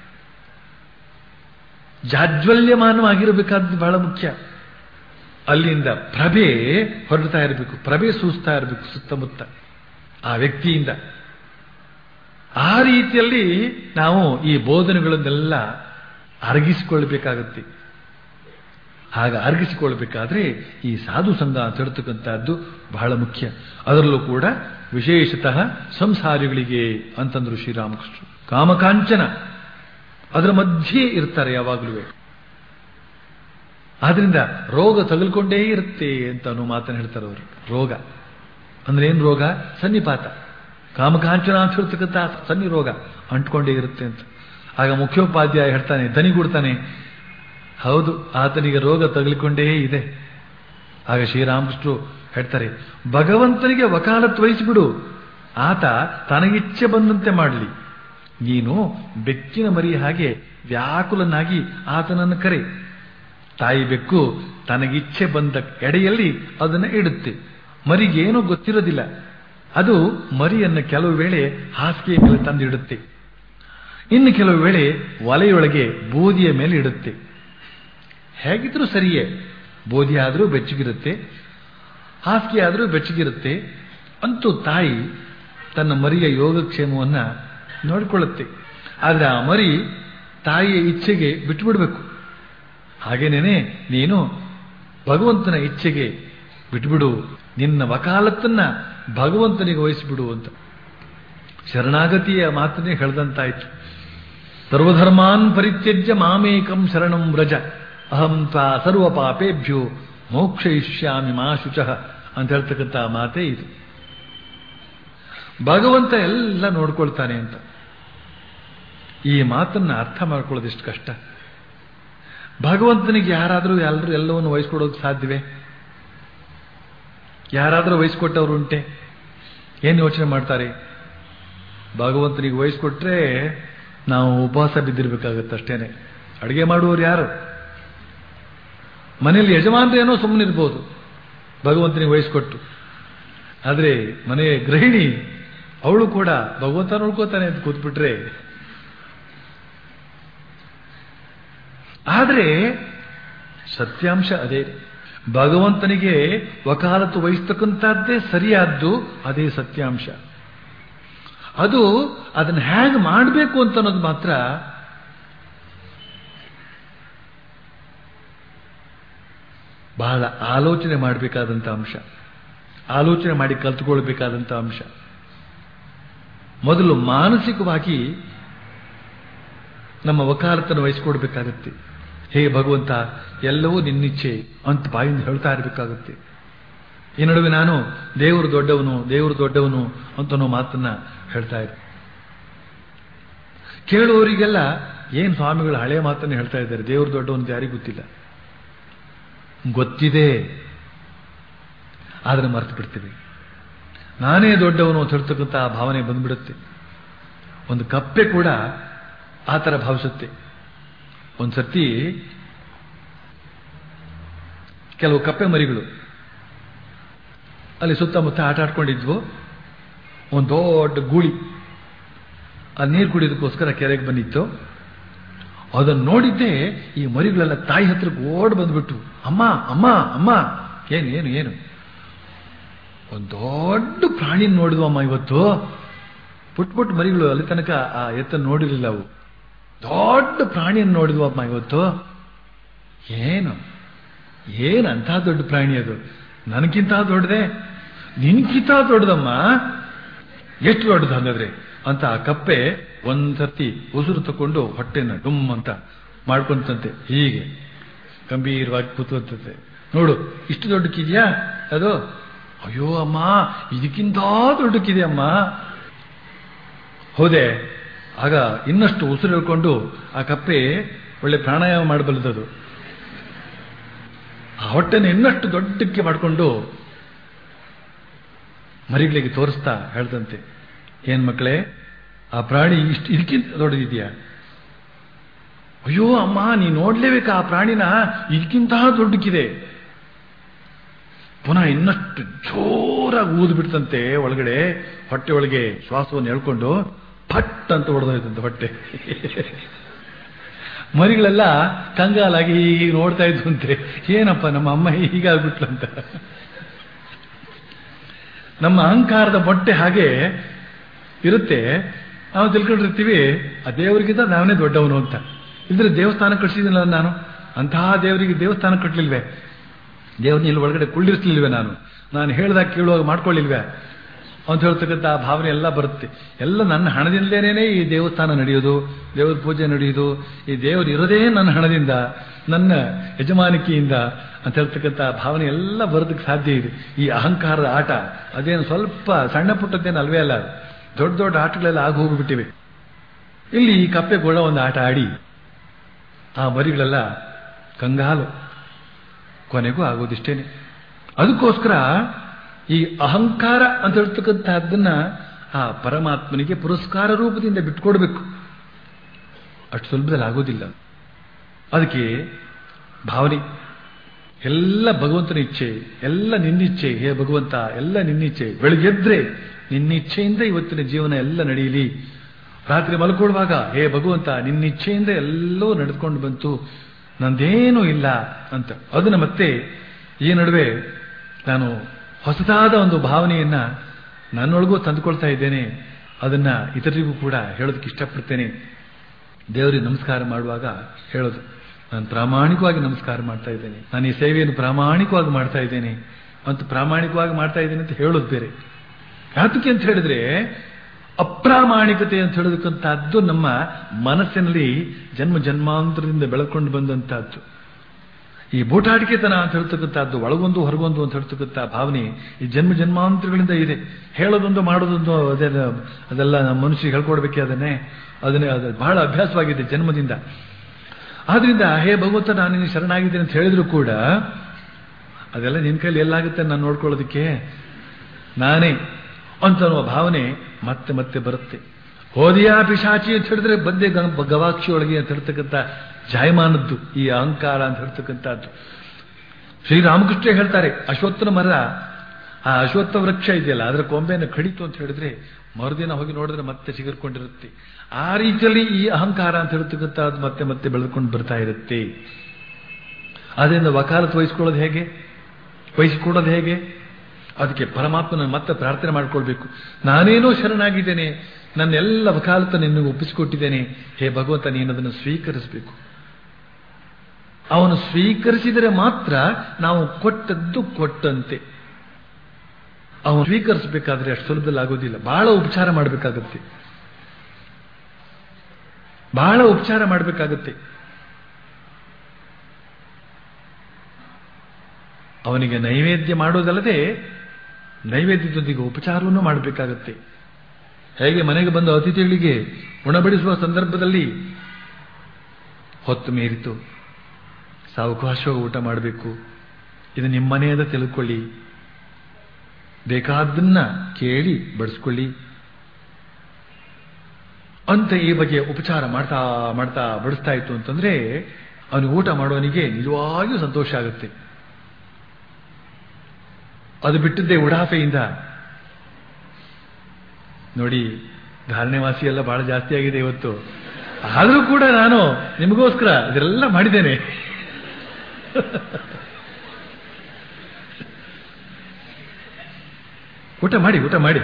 ಜಾಜ್ವಲ್ಯಮಾನವಾಗಿರಬೇಕಾದದ್ದು ಬಹಳ ಮುಖ್ಯ ಅಲ್ಲಿಂದ ಪ್ರಭೆ ಹೊರಡ್ತಾ ಇರಬೇಕು ಪ್ರಭೆ ಸೂಸ್ತಾ ಇರಬೇಕು ಸುತ್ತಮುತ್ತ ಆ ವ್ಯಕ್ತಿಯಿಂದ ಆ ರೀತಿಯಲ್ಲಿ ನಾವು ಈ ಬೋಧನೆಗಳನ್ನೆಲ್ಲ ಅರಗಿಸಿಕೊಳ್ಬೇಕಾಗತ್ತೆ ಹಾಗ ಅರಗಿಸಿಕೊಳ್ಬೇಕಾದ್ರೆ ಈ ಸಾಧು ಸಂಘ ಅಂತ ಹೇಳ್ತಕ್ಕಂಥದ್ದು ಬಹಳ ಮುಖ್ಯ ಅದರಲ್ಲೂ ಕೂಡ ವಿಶೇಷತಃ ಸಂಸಾರಿಗಳಿಗೆ ಅಂತಂದ್ರು ಶ್ರೀರಾಮಕೃಷ್ಣ ಕಾಮಕಾಂಚನ ಅದರ ಮಧ್ಯೆ ಇರ್ತಾರೆ ಯಾವಾಗಲೂ ಆದ್ರಿಂದ ರೋಗ ತಗಲ್ಕೊಂಡೇ ಇರುತ್ತೆ ಅಂತ ಅನ್ನೋ ಮಾತನ್ನು ಹೇಳ್ತಾರೆ ಅವರು ರೋಗ ಅಂದ್ರೆ ಏನ್ ರೋಗ ಸನ್ನಿಪಾತ ಕಾಮಕಾಂಚನ ಅಂತ ಹೇಳ್ತಕ್ಕಂಥ ಸನ್ನಿ ರೋಗ ಅಂಟ್ಕೊಂಡೇ ಇರುತ್ತೆ ಅಂತ ಆಗ ಮುಖ್ಯೋಪಾಧ್ಯಾಯ ಹೇಳ್ತಾನೆ ದನಿಗೂಡ್ತಾನೆ ಹೌದು ಆತನಿಗೆ ರೋಗ ತಗಲಿಕೊಂಡೇ ಇದೆ ಆಗ ಶ್ರೀರಾಮಕೃಷ್ಣರು ಹೇಳ್ತಾರೆ ಭಗವಂತನಿಗೆ ವಕಾಲತ್ ವಹಿಸಿಬಿಡು ಆತ ತನಗಿಚ್ಛೆ ಬಂದಂತೆ ಮಾಡಲಿ ನೀನು ಬೆಕ್ಕಿನ ಮರಿ ಹಾಗೆ ವ್ಯಾಕುಲನಾಗಿ ಆತನನ್ನು ಕರೆ ತಾಯಿ ಬೆಕ್ಕು ತನಗಿಚ್ಛೆ ಬಂದ ಎಡೆಯಲ್ಲಿ ಅದನ್ನು ಇಡುತ್ತೆ ಮರಿಗೇನೂ ಗೊತ್ತಿರೋದಿಲ್ಲ ಅದು ಮರಿಯನ್ನು ಕೆಲವು ವೇಳೆ ಹಾಸಿಗೆಯ ಮೇಲೆ ತಂದಿಡುತ್ತೆ ಇನ್ನು ಕೆಲವು ವೇಳೆ ಒಲೆಯೊಳಗೆ ಬೂದಿಯ ಮೇಲೆ ಇಡುತ್ತೆ ಹೇಗಿದ್ರೂ ಸರಿಯೇ ಬೋಧಿ ಆದರೂ ಬೆಚ್ಚಗಿರುತ್ತೆ ಹಾಸಿಗೆ ಆದರೂ ಬೆಚ್ಚಗಿರುತ್ತೆ ಅಂತೂ ತಾಯಿ ತನ್ನ ಮರಿಯ ಯೋಗಕ್ಷೇಮವನ್ನ ನೋಡಿಕೊಳ್ಳುತ್ತೆ ಆದರೆ ಆ ಮರಿ ತಾಯಿಯ ಇಚ್ಛೆಗೆ ಬಿಟ್ಟುಬಿಡಬೇಕು ಹಾಗೇನೇನೆ ನೀನು ಭಗವಂತನ ಇಚ್ಛೆಗೆ ಬಿಟ್ಬಿಡು ನಿನ್ನ ವಕಾಲತ್ತನ್ನ ಭಗವಂತನಿಗೆ ವಹಿಸಿಬಿಡು ಅಂತ ಶರಣಾಗತಿಯ ಮಾತನ್ನೇ ಹೇಳ್ದಂತಾಯ್ತು ಸರ್ವಧರ್ಮಾನ್ ಪರಿತ್ಯಜ್ಯ ಮಾಮೇಕಂ ಶರಣಂ ವ್ರಜ ಅಹಂ ತ್ವಾ ಸರ್ವ ಪಾಪೇಭ್ಯೋ ಮೋಕ್ಷಯಿಷ್ಯಾಮಿ ಮಾ ಶುಚಃ ಅಂತ ಹೇಳ್ತಕ್ಕಂಥ ಮಾತೇ ಇದು ಭಗವಂತ ಎಲ್ಲ ನೋಡ್ಕೊಳ್ತಾನೆ ಅಂತ ಈ ಮಾತನ್ನ ಅರ್ಥ ಮಾಡ್ಕೊಳ್ಳೋದಿಷ್ಟು ಕಷ್ಟ ಭಗವಂತನಿಗೆ ಯಾರಾದರೂ ಎಲ್ಲರೂ ಎಲ್ಲವನ್ನು ವಹಿಸ್ಕೊಡೋಕೆ ಸಾಧ್ಯವೇ ಯಾರಾದರೂ ವಹಿಸ್ಕೊಟ್ಟವ್ರು ಉಂಟೆ ಏನು ಯೋಚನೆ ಮಾಡ್ತಾರೆ ಭಗವಂತನಿಗೆ ವಹಿಸ್ಕೊಟ್ರೆ ನಾವು ಉಪವಾಸ ಬಿದ್ದಿರ್ಬೇಕಾಗತ್ತೆ ಅಷ್ಟೇನೆ ಅಡುಗೆ ಮಾಡುವವರು ಯಾರು ಮನೆಯಲ್ಲಿ ಯಜಮಾನ್ರು ಏನೋ ಸುಮ್ಮನಿರ್ಬೋದು ಭಗವಂತನಿಗೆ ವಹಿಸ್ಕೊಟ್ಟು ಆದರೆ ಮನೆಯ ಗೃಹಿಣಿ ಅವಳು ಕೂಡ ಭಗವಂತ ನೋಡ್ಕೋತಾನೆ ಅಂತ ಕೂತ್ಬಿಟ್ರೆ ಆದರೆ ಸತ್ಯಾಂಶ ಅದೇ ಭಗವಂತನಿಗೆ ವಕಾಲತ್ತು ವಹಿಸ್ತಕ್ಕಂಥದ್ದೇ ಸರಿಯಾದ್ದು ಅದೇ ಸತ್ಯಾಂಶ ಅದು ಅದನ್ನು ಹೇಗೆ ಮಾಡಬೇಕು ಅಂತ ಅನ್ನೋದು ಮಾತ್ರ ಬಹಳ ಆಲೋಚನೆ ಮಾಡಬೇಕಾದಂಥ ಅಂಶ ಆಲೋಚನೆ ಮಾಡಿ ಕಲ್ತುಕೊಳ್ಬೇಕಾದಂಥ ಅಂಶ ಮೊದಲು ಮಾನಸಿಕವಾಗಿ ನಮ್ಮ ವಕಾಲತನ್ನು ವಹಿಸಿಕೊಡ್ಬೇಕಾಗತ್ತೆ ಹೇ ಭಗವಂತ ಎಲ್ಲವೂ ನಿನ್ನಿಚ್ಛೆ ಅಂತ ಬಾಯಿಂದ ಹೇಳ್ತಾ ಇರಬೇಕಾಗುತ್ತೆ ಈ ನಡುವೆ ನಾನು ದೇವರು ದೊಡ್ಡವನು ದೇವರು ದೊಡ್ಡವನು ಅಂತನೋ ಮಾತನ್ನ ಹೇಳ್ತಾ ಇದ್ದೆ ಕೇಳುವವರಿಗೆಲ್ಲ ಏನ್ ಸ್ವಾಮಿಗಳು ಹಳೆಯ ಮಾತನ್ನು ಹೇಳ್ತಾ ಇದ್ದಾರೆ ದೇವರು ದೊಡ್ಡವನು ಯಾರಿಗೂ ಗೊತ್ತಿಲ್ಲ ಗೊತ್ತಿದೆ ಆದರೆ ಮರೆತು ಬಿಡ್ತೀವಿ ನಾನೇ ದೊಡ್ಡವನು ಅಂತ ಹೇಳ್ತಕ್ಕಂಥ ಆ ಭಾವನೆ ಬಂದ್ಬಿಡುತ್ತೆ ಒಂದು ಕಪ್ಪೆ ಕೂಡ ಆ ಥರ ಭಾವಿಸುತ್ತೆ ಒಂದು ಸರ್ತಿ ಕೆಲವು ಕಪ್ಪೆ ಮರಿಗಳು ಅಲ್ಲಿ ಸುತ್ತಮುತ್ತ ಆಟ ಆಡ್ಕೊಂಡಿದ್ವು ಒಂದು ದೊಡ್ಡ ಗೂಳಿ ಆ ನೀರು ಕುಡಿಯೋದಕ್ಕೋಸ್ಕರ ಕೆರೆಗೆ ಬಂದಿತ್ತು ಅದನ್ನು ನೋಡಿದ್ದೆ ಈ ಮರಿಗಳೆಲ್ಲ ತಾಯಿ ಹತ್ರಕ್ಕೆ ಓಡ್ ಬಂದ್ಬಿಟ್ಟು ಅಮ್ಮ ಅಮ್ಮ ಅಮ್ಮ ಏನು ಏನು ಏನು ಒಂದು ದೊಡ್ಡ ಪ್ರಾಣಿ ನೋಡಿದ್ವು ಅಮ್ಮ ಇವತ್ತು ಪುಟ್ ಪುಟ್ ಮರಿಗಳು ಅಲ್ಲಿ ತನಕ ಆ ಎತ್ತ ನೋಡಿರಲಿಲ್ಲ ಅವು ದೊಡ್ಡ ಪ್ರಾಣಿಯನ್ನು ನೋಡಿದ್ವು ಅಮ್ಮ ಇವತ್ತು ಏನು ಏನು ಅಂತ ದೊಡ್ಡ ಪ್ರಾಣಿ ಅದು ನನಗಿಂತ ದೊಡ್ಡದೆ ನಿನ್ಕಿಂತ ದೊಡ್ಡದಮ್ಮ ಎಷ್ಟು ದೊಡ್ಡದು ಹಾಗಾದ್ರೆ ಅಂತ ಆ ಕಪ್ಪೆ ಒಂದ್ಸರ್ತಿ ಉಸಿರು ತಕೊಂಡು ಹೊಟ್ಟೆನ ಡುಮ್ ಅಂತ ಮಾಡ್ಕೊಂತಂತೆ ಹೀಗೆ ಗಂಭೀರವಾಗಿ ಕೂತ್ಕೊಂತಂತೆ ನೋಡು ಇಷ್ಟು ದೊಡ್ಡಕ್ಕಿದ್ಯಾ ಅದು ಅಯ್ಯೋ ಅಮ್ಮ ಇದಕ್ಕಿಂತ ದೊಡ್ಡಕ್ಕಿದೆ ಅಮ್ಮ ಹೌದೇ ಆಗ ಇನ್ನಷ್ಟು ಉಸಿರು ಹೇಳ್ಕೊಂಡು ಆ ಕಪ್ಪೆ ಒಳ್ಳೆ ಪ್ರಾಣಾಯಾಮ ಮಾಡಬಲ್ಲದದು ಆ ಹೊಟ್ಟೆನ ಇನ್ನಷ್ಟು ದೊಡ್ಡಕ್ಕೆ ಮಾಡಿಕೊಂಡು ಮರಿಗಳಿಗೆ ತೋರಿಸ್ತಾ ಹೇಳ್ದಂತೆ ಏನ್ ಮಕ್ಕಳೇ ಆ ಪ್ರಾಣಿ ಇಷ್ಟು ಇದಕ್ಕಿಂತ ದೊಡ್ಡದಿದೆಯಾ ಅಯ್ಯೋ ಅಮ್ಮ ನೀ ನೋಡ್ಲೇಬೇಕಾ ಆ ಪ್ರಾಣಿನ ಇದಕ್ಕಿಂತ ದೊಡ್ಡಕ್ಕಿದೆ ಪುನಃ ಇನ್ನಷ್ಟು ಜೋರಾಗಿ ಊದು ಬಿಡ್ತಂತೆ ಒಳಗಡೆ ಹೊಟ್ಟೆ ಒಳಗೆ ಶ್ವಾಸವನ್ನು ಹೇಳ್ಕೊಂಡು ಫಟ್ ಅಂತ ಹೊಡೆದೋಯ್ತಂತೆ ಹೊಟ್ಟೆ ಮರಿಗಳೆಲ್ಲ ಕಂಗಾಲಾಗಿ ಹೀಗೆ ನೋಡ್ತಾ ಇದ್ವಂತೆ ಏನಪ್ಪ ನಮ್ಮ ಅಮ್ಮ ಹೀಗಾಗ್ಬಿಟ್ಲಂತ ನಮ್ಮ ಅಹಂಕಾರದ ಮೊಟ್ಟೆ ಹಾಗೆ ಇರುತ್ತೆ ನಾವು ತಿಳ್ಕೊಂಡಿರ್ತೀವಿ ಆ ದೇವರಿಗಿಂತ ನಾವೇ ದೊಡ್ಡವನು ಅಂತ ಇದ್ರೆ ದೇವಸ್ಥಾನ ಕಟ್ಸಿದಿಲ್ಲ ನಾನು ಅಂತಹ ದೇವರಿಗೆ ದೇವಸ್ಥಾನ ಕಟ್ಟಲಿಲ್ವೇ ದೇವ್ರನ್ನ ಇಲ್ಲಿ ಒಳಗಡೆ ಕುಳ್ಳಿರಿಸಲಿಲ್ವೇ ನಾನು ನಾನು ಹೇಳ್ದಾಗ ಕೇಳುವಾಗ ಮಾಡ್ಕೊಳ್ಳಿಲ್ವೇ ಅಂತ ಹೇಳ್ತಕ್ಕಂಥ ಆ ಭಾವನೆ ಎಲ್ಲ ಬರುತ್ತೆ ಎಲ್ಲ ನನ್ನ ಹಣದಿಂದಲೇನೇ ಈ ದೇವಸ್ಥಾನ ನಡೆಯೋದು ದೇವ್ರ ಪೂಜೆ ನಡೆಯೋದು ಈ ದೇವರು ಇರೋದೇ ನನ್ನ ಹಣದಿಂದ ನನ್ನ ಯಜಮಾನಿಕೆಯಿಂದ ಅಂತ ಹೇಳ್ತಕ್ಕಂಥ ಭಾವನೆ ಎಲ್ಲ ಬರೋದಕ್ಕೆ ಸಾಧ್ಯ ಇದೆ ಈ ಅಹಂಕಾರದ ಆಟ ಅದೇನು ಸ್ವಲ್ಪ ಸಣ್ಣ ಪುಟ್ಟದ್ದೇನು ಅಲ್ವೇ ಅಲ್ಲ ದೊಡ್ಡ ದೊಡ್ಡ ಆಟಗಳೆಲ್ಲ ಆಗಿ ಹೋಗ್ಬಿಟ್ಟಿವೆ ಇಲ್ಲಿ ಈ ಕಪ್ಪೆ ಕೂಡ ಒಂದು ಆಟ ಆಡಿ ಆ ಮರಿಗಳೆಲ್ಲ ಕಂಗಾಲು ಕೊನೆಗೂ ಆಗೋದಿಷ್ಟೇನೆ ಅದಕ್ಕೋಸ್ಕರ ಈ ಅಹಂಕಾರ ಅಂತ ಹೇಳ್ತಕ್ಕಂತಹದ್ದನ್ನ ಆ ಪರಮಾತ್ಮನಿಗೆ ಪುರಸ್ಕಾರ ರೂಪದಿಂದ ಬಿಟ್ಕೊಡ್ಬೇಕು ಅಷ್ಟು ಸುಲಭದಲ್ಲಿ ಆಗೋದಿಲ್ಲ ಅದಕ್ಕೆ ಭಾವನೆ ಎಲ್ಲ ಭಗವಂತನ ಇಚ್ಛೆ ಎಲ್ಲ ನಿನ್ನಿಚ್ಛೆ ಹೇ ಭಗವಂತ ಎಲ್ಲ ನಿನ್ನಿಚ್ಛೆ ಬೆಳಗ್ಗೆದ್ರೆ ನಿನ್ನಿಚ್ಛೆಯಿಂದ ಇವತ್ತಿನ ಜೀವನ ಎಲ್ಲ ನಡೆಯಲಿ ರಾತ್ರಿ ಮಲ್ಕೊಳ್ಳುವಾಗ ಹೇ ಭಗವಂತ ನಿನ್ನಿಚ್ಛೆಯಿಂದ ಎಲ್ಲವೂ ನಡೆದುಕೊಂಡು ಬಂತು ನಂದೇನೂ ಇಲ್ಲ ಅಂತ ಅದನ್ನ ಮತ್ತೆ ಈ ನಡುವೆ ನಾನು ಹೊಸದಾದ ಒಂದು ಭಾವನೆಯನ್ನ ನನ್ನೊಳಗೂ ತಂದುಕೊಳ್ತಾ ಇದ್ದೇನೆ ಅದನ್ನ ಇತರರಿಗೂ ಕೂಡ ಹೇಳೋದಕ್ಕೆ ಇಷ್ಟಪಡ್ತೇನೆ ದೇವರಿಗೆ ನಮಸ್ಕಾರ ಮಾಡುವಾಗ ಹೇಳೋದು ನಾನು ಪ್ರಾಮಾಣಿಕವಾಗಿ ನಮಸ್ಕಾರ ಮಾಡ್ತಾ ಇದ್ದೇನೆ ನಾನು ಈ ಸೇವೆಯನ್ನು ಪ್ರಾಮಾಣಿಕವಾಗಿ ಮಾಡ್ತಾ ಇದ್ದೇನೆ ಅಂತ ಪ್ರಾಮಾಣಿಕವಾಗಿ ಮಾಡ್ತಾ ಇದ್ದೇನೆ ಅಂತ ಹೇಳೋದು ಬೇರೆ ಯಾತಕ್ಕೆ ಅಂತ ಹೇಳಿದ್ರೆ ಅಪ್ರಾಮಾಣಿಕತೆ ಅಂತ ಹೇಳೋದಕ್ಕಂತಹದ್ದು ನಮ್ಮ ಮನಸ್ಸಿನಲ್ಲಿ ಜನ್ಮ ಜನ್ಮಾಂತರದಿಂದ ಬೆಳಕೊಂಡು ಬಂದಂತಹದ್ದು ಈ ಬೂಟಾಟಿಕೆತನ ಅಂತ ಹೇಳ್ತಕ್ಕಂಥದ್ದು ಒಳಗೊಂದು ಹೊರಗೊಂದು ಅಂತ ಹೇಳ್ತಕ್ಕಂಥ ಭಾವನೆ ಈ ಜನ್ಮ ಜನ್ಮಾಂತರಗಳಿಂದ ಇದೆ ಹೇಳೋದೊಂದು ಮಾಡೋದೊಂದು ಅದೆಲ್ಲ ಅದೆಲ್ಲ ನಮ್ಮ ಮನುಷ್ಯರಿಗೆ ಹೇಳ್ಕೊಡ್ಬೇಕೆ ಅದನ್ನೇ ಅದನ್ನೇ ಅದು ಬಹಳ ಅಭ್ಯಾಸವಾಗಿದೆ ಜನ್ಮದಿಂದ ಆದ್ರಿಂದ ಹೇ ಭಗವಂತ ನಾನು ನಿನ್ನ ಶರಣಾಗಿದ್ದೇನೆ ಅಂತ ಹೇಳಿದ್ರು ಕೂಡ ಅದೆಲ್ಲ ನಿನ್ನ ಕೈಲಿ ಎಲ್ಲಾಗುತ್ತೆ ನಾನು ನೋಡ್ಕೊಳ್ಳೋದಕ್ಕೆ ನಾನೇ ಅಂತ ಅನ್ನುವ ಭಾವನೆ ಮತ್ತೆ ಮತ್ತೆ ಬರುತ್ತೆ ಹೋದಿಯಾ ಪಿಶಾಚಿ ಅಂತ ಹೇಳಿದ್ರೆ ಬಂದೆ ಗ- ಗವಾಕ್ಷಿ ಒಳಗೆ ಅಂತ ಹೇಳ್ತಕ್ಕಂಥ ಜಾಯಮಾನದ್ದು ಈ ಅಹಂಕಾರ ಅಂತ ಹೇಳ್ತಕ್ಕಂಥದ್ದು ಶ್ರೀರಾಮಕೃಷ್ಣ ಹೇಳ್ತಾರೆ ಅಶ್ವತ್ಥನ ಮರ ಆ ಅಶ್ವತ್ಥ ವೃಕ್ಷ ಇದೆಯಲ್ಲ ಅದರ ಕೊಂಬೆಯನ್ನು ಕಡಿತು ಅಂತ ಹೇಳಿದ್ರೆ ಮರುದಿನ ಹೋಗಿ ನೋಡಿದ್ರೆ ಮತ್ತೆ ಸಿಗರ್ಕೊಂಡಿರುತ್ತೆ ಆ ರೀತಿಯಲ್ಲಿ ಈ ಅಹಂಕಾರ ಅಂತ ಹೇಳ್ತಕ್ಕಂಥದ್ದು ಮತ್ತೆ ಮತ್ತೆ ಬೆಳೆದುಕೊಂಡು ಬರ್ತಾ ಇರುತ್ತೆ ಅದರಿಂದ ವಕಾಲತ್ ವಹಿಸ್ಕೊಳ್ಳೋದು ಹೇಗೆ ವಹಿಸಿಕೊಳ್ಳೋದು ಹೇಗೆ ಅದಕ್ಕೆ ಪರಮಾತ್ಮನ ಮತ್ತೆ ಪ್ರಾರ್ಥನೆ ಮಾಡ್ಕೊಳ್ಬೇಕು ನಾನೇನೋ ಶರಣಾಗಿದ್ದೇನೆ ನನ್ನೆಲ್ಲ ವಕಾಲತ ನಿನ್ನ ಒಪ್ಪಿಸಿಕೊಟ್ಟಿದ್ದೇನೆ ಹೇ ಭಗವಂತ ನೀನು ಅದನ್ನು ಸ್ವೀಕರಿಸಬೇಕು ಅವನು ಸ್ವೀಕರಿಸಿದರೆ ಮಾತ್ರ ನಾವು ಕೊಟ್ಟದ್ದು ಕೊಟ್ಟಂತೆ ಅವನು ಸ್ವೀಕರಿಸಬೇಕಾದ್ರೆ ಅಷ್ಟು ಸುಲಭದಲ್ಲಿ ಆಗೋದಿಲ್ಲ ಬಹಳ ಉಪಚಾರ ಮಾಡಬೇಕಾಗತ್ತೆ ಬಹಳ ಉಪಚಾರ ಮಾಡಬೇಕಾಗತ್ತೆ ಅವನಿಗೆ ನೈವೇದ್ಯ ಮಾಡೋದಲ್ಲದೆ ನೈವೇದ್ಯದೊಂದಿಗೆ ಉಪಚಾರವನ್ನು ಮಾಡಬೇಕಾಗತ್ತೆ ಹೇಗೆ ಮನೆಗೆ ಬಂದ ಅತಿಥಿಗಳಿಗೆ ಉಣಬಡಿಸುವ ಸಂದರ್ಭದಲ್ಲಿ ಹೊತ್ತು ಮೀರಿತು ಸಾವಕಾಶವಾಗಿ ಊಟ ಮಾಡಬೇಕು ಇದು ನಿಮ್ಮನೆಯದ ತಿಳ್ಕೊಳ್ಳಿ ಬೇಕಾದ್ದನ್ನ ಕೇಳಿ ಬಡಿಸ್ಕೊಳ್ಳಿ ಅಂತ ಈ ಬಗ್ಗೆ ಉಪಚಾರ ಮಾಡ್ತಾ ಮಾಡ್ತಾ ಬಡಿಸ್ತಾ ಇತ್ತು ಅಂತಂದ್ರೆ ಅವನು ಊಟ ಮಾಡೋನಿಗೆ ನಿಜವಾಗಿಯೂ ಸಂತೋಷ ಆಗುತ್ತೆ ಅದು ಬಿಟ್ಟಿದ್ದೆ ಉಡಾಫೆಯಿಂದ ನೋಡಿ ಧಾರಣೆವಾಸಿ ಎಲ್ಲ ಬಹಳ ಜಾಸ್ತಿ ಆಗಿದೆ ಇವತ್ತು ಆದರೂ ಕೂಡ ನಾನು ನಿಮಗೋಸ್ಕರ ಇದೆಲ್ಲ ಮಾಡಿದ್ದೇನೆ ಊಟ ಮಾಡಿ ಊಟ ಮಾಡಿ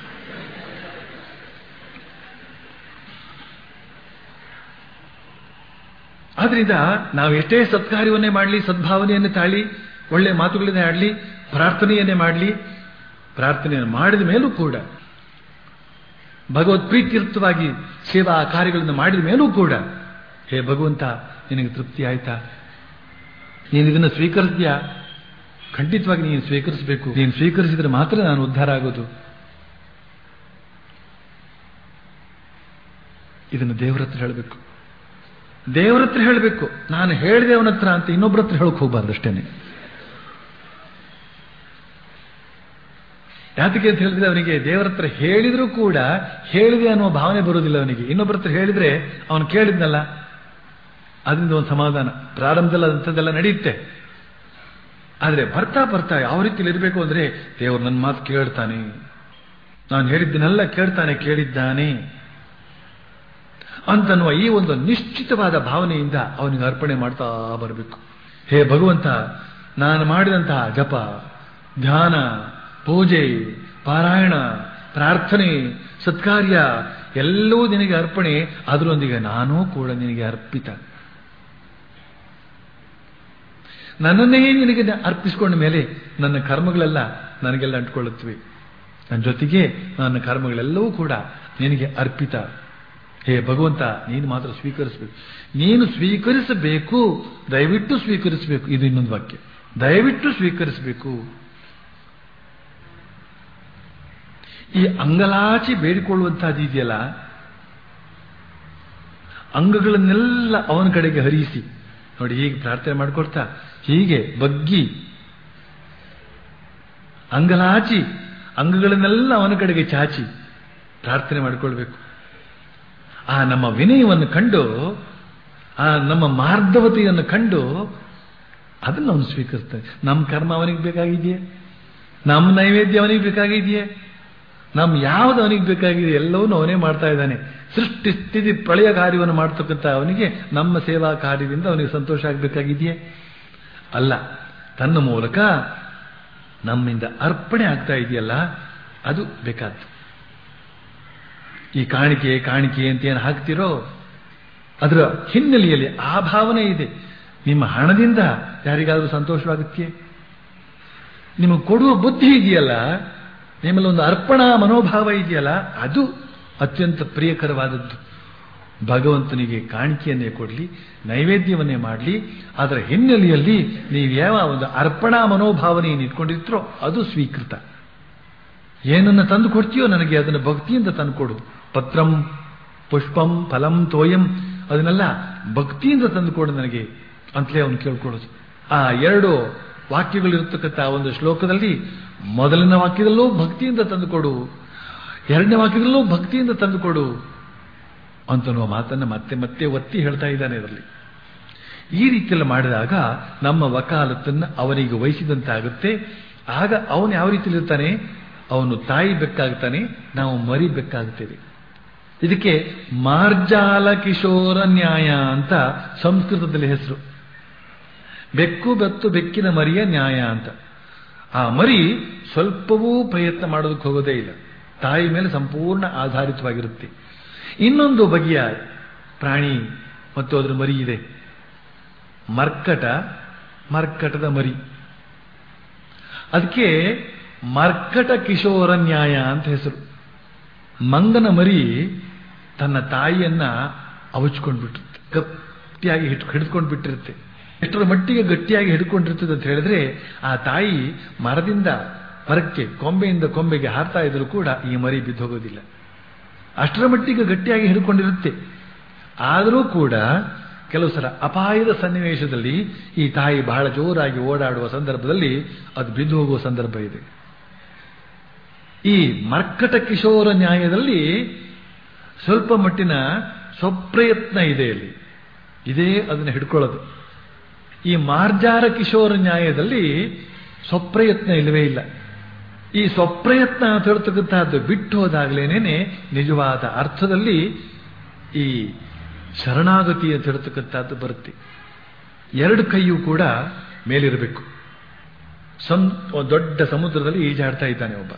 ಆದ್ರಿಂದ ನಾವು ಎಷ್ಟೇ ಸತ್ಕಾರ್ಯವನ್ನೇ ಮಾಡಲಿ ಸದ್ಭಾವನೆಯನ್ನೇ ತಾಳಿ ಒಳ್ಳೆ ಮಾತುಗಳನ್ನೇ ಆಡಲಿ ಪ್ರಾರ್ಥನೆಯನ್ನೇ ಮಾಡಲಿ ಪ್ರಾರ್ಥನೆಯನ್ನು ಮಾಡಿದ ಮೇಲೂ ಕೂಡ ಭಗವತ್ ಪ್ರೀತ್ಯರ್ಥವಾಗಿ ಸೇವಾ ಕಾರ್ಯಗಳನ್ನು ಮಾಡಿದ ಮೇಲೂ ಕೂಡ ಹೇ ಭಗವಂತ ನಿನಗೆ ತೃಪ್ತಿ ಆಯ್ತಾ ನೀನು ಇದನ್ನು ಸ್ವೀಕರಿಸ್ತೀಯಾ ಖಂಡಿತವಾಗಿ ನೀನು ಸ್ವೀಕರಿಸಬೇಕು ನೀನು ಸ್ವೀಕರಿಸಿದ್ರೆ ಮಾತ್ರ ನಾನು ಉದ್ಧಾರ ಆಗೋದು ಇದನ್ನು ದೇವರ ಹತ್ರ ಹೇಳಬೇಕು ದೇವರ ಹತ್ರ ಹೇಳಬೇಕು ನಾನು ಹೇಳಿದೆ ಅವನ ಹತ್ರ ಅಂತ ಇನ್ನೊಬ್ಬರ ಹತ್ರ ಹೇಳಕ್ ಹೋಗ್ಬಾರ್ದು ಅಷ್ಟೇನೆ ಯಾತಕ್ಕೆ ಅಂತ ಹೇಳಿದ್ರೆ ಅವನಿಗೆ ದೇವರ ಹತ್ರ ಹೇಳಿದ್ರೂ ಕೂಡ ಹೇಳಿದೆ ಅನ್ನುವ ಭಾವನೆ ಬರುವುದಿಲ್ಲ ಅವನಿಗೆ ಇನ್ನೊಬ್ಬರ ಹತ್ರ ಹೇಳಿದ್ರೆ ಅವನು ಕೇಳಿದ್ನಲ್ಲ ಅದರಿಂದ ಒಂದು ಸಮಾಧಾನ ಪ್ರಾರಂಭದಲ್ಲಿ ಅಂಥದ್ದೆಲ್ಲ ನಡೆಯುತ್ತೆ ಆದರೆ ಬರ್ತಾ ಬರ್ತಾ ಯಾವ ರೀತಿಯಲ್ಲಿ ಇರಬೇಕು ಅಂದ್ರೆ ದೇವರು ನನ್ನ ಮಾತು ಕೇಳ್ತಾನೆ ನಾನು ಹೇಳಿದ್ದನ್ನೆಲ್ಲ ಕೇಳ್ತಾನೆ ಕೇಳಿದ್ದಾನೆ ಅಂತನ್ನುವ ಈ ಒಂದು ನಿಶ್ಚಿತವಾದ ಭಾವನೆಯಿಂದ ಅವನಿಗೆ ಅರ್ಪಣೆ ಮಾಡ್ತಾ ಬರಬೇಕು ಹೇ ಭಗವಂತ ನಾನು ಮಾಡಿದಂತಹ ಜಪ ಧ್ಯಾನ ಪೂಜೆ ಪಾರಾಯಣ ಪ್ರಾರ್ಥನೆ ಸತ್ಕಾರ್ಯ ಎಲ್ಲವೂ ನಿನಗೆ ಅರ್ಪಣೆ ಅದರೊಂದಿಗೆ ನಾನೂ ಕೂಡ ನಿನಗೆ ಅರ್ಪಿತ ನನ್ನನ್ನೇ ನಿನಗೆ ಅರ್ಪಿಸಿಕೊಂಡ ಮೇಲೆ ನನ್ನ ಕರ್ಮಗಳೆಲ್ಲ ನನಗೆಲ್ಲ ಅಂಟ್ಕೊಳ್ಳುತ್ತವೆ ನನ್ನ ಜೊತೆಗೆ ನನ್ನ ಕರ್ಮಗಳೆಲ್ಲವೂ ಕೂಡ ನಿನಗೆ ಅರ್ಪಿತ ಹೇ ಭಗವಂತ ನೀನು ಮಾತ್ರ ಸ್ವೀಕರಿಸಬೇಕು ನೀನು ಸ್ವೀಕರಿಸಬೇಕು ದಯವಿಟ್ಟು ಸ್ವೀಕರಿಸಬೇಕು ಇದು ಇನ್ನೊಂದು ವಾಕ್ಯ ದಯವಿಟ್ಟು ಸ್ವೀಕರಿಸಬೇಕು ಈ ಅಂಗಲಾಚಿ ಬೇಡಿಕೊಳ್ಳುವಂತಹದ್ದು ಇದೆಯಲ್ಲ ಅಂಗಗಳನ್ನೆಲ್ಲ ಅವನ ಕಡೆಗೆ ಹರಿಸಿ ನೋಡಿ ಹೀಗೆ ಪ್ರಾರ್ಥನೆ ಮಾಡ್ಕೊಳ್ತಾ ಹೀಗೆ ಬಗ್ಗಿ ಅಂಗಲಾಚಿ ಅಂಗಗಳನ್ನೆಲ್ಲ ಅವನ ಕಡೆಗೆ ಚಾಚಿ ಪ್ರಾರ್ಥನೆ ಮಾಡಿಕೊಳ್ಬೇಕು ಆ ನಮ್ಮ ವಿನಯವನ್ನು ಕಂಡು ಆ ನಮ್ಮ ಮಾರ್ಧವತೆಯನ್ನು ಕಂಡು ಅದನ್ನು ಅವನು ಸ್ವೀಕರಿಸ್ತಾನೆ ನಮ್ಮ ಕರ್ಮ ಅವನಿಗೆ ಬೇಕಾಗಿದೆಯೇ ನಮ್ಮ ನೈವೇದ್ಯ ಅವನಿಗೆ ಬೇಕಾಗಿದೆಯೇ ನಮ್ ಯಾವ್ದು ಅವನಿಗೆ ಬೇಕಾಗಿದೆ ಎಲ್ಲವನ್ನೂ ಅವನೇ ಮಾಡ್ತಾ ಇದ್ದಾನೆ ಸೃಷ್ಟಿ ಸ್ಥಿತಿ ಪ್ರಳಯ ಕಾರ್ಯವನ್ನು ಮಾಡ್ತಕ್ಕಂಥ ಅವನಿಗೆ ನಮ್ಮ ಸೇವಾ ಕಾರ್ಯದಿಂದ ಅವನಿಗೆ ಸಂತೋಷ ಆಗಬೇಕಾಗಿದೆಯೇ ಅಲ್ಲ ತನ್ನ ಮೂಲಕ ನಮ್ಮಿಂದ ಅರ್ಪಣೆ ಆಗ್ತಾ ಇದೆಯಲ್ಲ ಅದು ಬೇಕಾದ್ದು ಈ ಕಾಣಿಕೆ ಕಾಣಿಕೆ ಅಂತ ಏನು ಹಾಕ್ತಿರೋ ಅದರ ಹಿನ್ನೆಲೆಯಲ್ಲಿ ಆ ಭಾವನೆ ಇದೆ ನಿಮ್ಮ ಹಣದಿಂದ ಯಾರಿಗಾದರೂ ಸಂತೋಷವಾಗುತ್ತೆ ನಿಮಗೆ ಕೊಡುವ ಬುದ್ಧಿ ಇದೆಯಲ್ಲ ನಿಮ್ಮಲ್ಲಿ ಒಂದು ಅರ್ಪಣಾ ಮನೋಭಾವ ಇದೆಯಲ್ಲ ಅದು ಅತ್ಯಂತ ಪ್ರಿಯಕರವಾದದ್ದು ಭಗವಂತನಿಗೆ ಕಾಣಿಕೆಯನ್ನೇ ಕೊಡಲಿ ನೈವೇದ್ಯವನ್ನೇ ಮಾಡಲಿ ಅದರ ಹಿನ್ನೆಲೆಯಲ್ಲಿ ನೀವು ಯಾವ ಒಂದು ಅರ್ಪಣಾ ಮನೋಭಾವನೆಯನ್ನು ಇಟ್ಕೊಂಡಿರ್ತೀರೋ ಅದು ಸ್ವೀಕೃತ ಏನನ್ನು ತಂದು ಕೊಡ್ತೀಯೋ ನನಗೆ ಅದನ್ನು ಭಕ್ತಿಯಿಂದ ತಂದು ಕೊಡು ಪತ್ರಂ ಪುಷ್ಪಂ ಫಲಂ ತೋಯಂ ಅದನ್ನೆಲ್ಲ ಭಕ್ತಿಯಿಂದ ತಂದು ಕೊಡು ನನಗೆ ಅಂತಲೇ ಅವನು ಕೇಳ್ಕೊಳ್ಳೋದು ಆ ಎರಡು ವಾಕ್ಯಗಳಿರ್ತಕ್ಕಂಥ ಒಂದು ಶ್ಲೋಕದಲ್ಲಿ ಮೊದಲನೇ ವಾಕ್ಯದಲ್ಲೂ ಭಕ್ತಿಯಿಂದ ತಂದುಕೊಡು ಎರಡನೇ ವಾಕ್ಯದಲ್ಲೂ ಭಕ್ತಿಯಿಂದ ತಂದುಕೊಡು ಅಂತನ್ನುವ ಮಾತನ್ನು ಮತ್ತೆ ಮತ್ತೆ ಒತ್ತಿ ಹೇಳ್ತಾ ಇದ್ದಾನೆ ಇದರಲ್ಲಿ ಈ ರೀತಿಯಲ್ಲಿ ಮಾಡಿದಾಗ ನಮ್ಮ ವಕಾಲತ್ತನ್ನು ಅವನಿಗೆ ವಹಿಸಿದಂತಾಗುತ್ತೆ ಆಗ ಅವನು ಯಾವ ರೀತಿಯಲ್ಲಿ ಇರ್ತಾನೆ ಅವನು ತಾಯಿ ಬೆಕ್ಕಾಗ್ತಾನೆ ನಾವು ಮರಿ ಬೆಕ್ಕಾಗ್ತೇವೆ ಇದಕ್ಕೆ ಮಾರ್ಜಾಲ ಕಿಶೋರ ನ್ಯಾಯ ಅಂತ ಸಂಸ್ಕೃತದಲ್ಲಿ ಹೆಸರು ಬೆಕ್ಕು ಬೆತ್ತು ಬೆಕ್ಕಿನ ಮರಿಯ ನ್ಯಾಯ ಅಂತ ಆ ಮರಿ ಸ್ವಲ್ಪವೂ ಪ್ರಯತ್ನ ಮಾಡೋದಕ್ಕೆ ಹೋಗೋದೇ ಇಲ್ಲ ತಾಯಿ ಮೇಲೆ ಸಂಪೂರ್ಣ ಆಧಾರಿತವಾಗಿರುತ್ತೆ ಇನ್ನೊಂದು ಬಗೆಯ ಪ್ರಾಣಿ ಮತ್ತು ಅದರ ಮರಿ ಇದೆ ಮರ್ಕಟ ಮರ್ಕಟದ ಮರಿ ಅದಕ್ಕೆ ಮರ್ಕಟ ಕಿಶೋರ ನ್ಯಾಯ ಅಂತ ಹೆಸರು ಮಂಗನ ಮರಿ ತನ್ನ ತಾಯಿಯನ್ನ ಅವಚ್ಕೊಂಡ್ಬಿಟ್ಟಿರುತ್ತೆ ಗಟ್ಟಿಯಾಗಿ ಹಿಡ್ಕೊಂಡು ಬಿಟ್ಟಿರುತ್ತೆ ಎಷ್ಟರ ಮಟ್ಟಿಗೆ ಗಟ್ಟಿಯಾಗಿ ಹಿಡ್ಕೊಂಡಿರ್ತದೆ ಅಂತ ಹೇಳಿದ್ರೆ ಆ ತಾಯಿ ಮರದಿಂದ ಮರಕ್ಕೆ ಕೊಂಬೆಯಿಂದ ಕೊಂಬೆಗೆ ಹಾರ್ತಾ ಇದ್ರೂ ಕೂಡ ಈ ಮರಿ ಬಿದ್ದೋಗೋದಿಲ್ಲ ಅಷ್ಟರ ಮಟ್ಟಿಗೆ ಗಟ್ಟಿಯಾಗಿ ಹಿಡ್ಕೊಂಡಿರುತ್ತೆ ಆದರೂ ಕೂಡ ಕೆಲವು ಸಲ ಅಪಾಯದ ಸನ್ನಿವೇಶದಲ್ಲಿ ಈ ತಾಯಿ ಬಹಳ ಜೋರಾಗಿ ಓಡಾಡುವ ಸಂದರ್ಭದಲ್ಲಿ ಅದು ಬಿದ್ದು ಹೋಗುವ ಸಂದರ್ಭ ಇದೆ ಈ ಮರ್ಕಟ ಕಿಶೋರ ನ್ಯಾಯದಲ್ಲಿ ಸ್ವಲ್ಪ ಮಟ್ಟಿನ ಸ್ವಪ್ರಯತ್ನ ಇದೆ ಇಲ್ಲಿ ಇದೇ ಅದನ್ನು ಹಿಡ್ಕೊಳ್ಳೋದು ಈ ಮಾರ್ಜಾರ ಕಿಶೋರ ನ್ಯಾಯದಲ್ಲಿ ಸ್ವಪ್ರಯತ್ನ ಇಲ್ಲವೇ ಇಲ್ಲ ಈ ಸ್ವಪ್ರಯತ್ನ ಅಂತ ಹೇಳ್ತಕ್ಕಂತಹದ್ದು ಬಿಟ್ಟು ಹೋದಾಗಲೇನೆ ನಿಜವಾದ ಅರ್ಥದಲ್ಲಿ ಈ ಶರಣಾಗತಿ ಅಂತ ಹೇಳ್ತಕ್ಕಂಥದ್ದು ಬರುತ್ತೆ ಎರಡು ಕೈಯೂ ಕೂಡ ಮೇಲಿರಬೇಕು ಸಂ ದೊಡ್ಡ ಸಮುದ್ರದಲ್ಲಿ ಈಜಾಡ್ತಾ ಇದ್ದಾನೆ ಒಬ್ಬ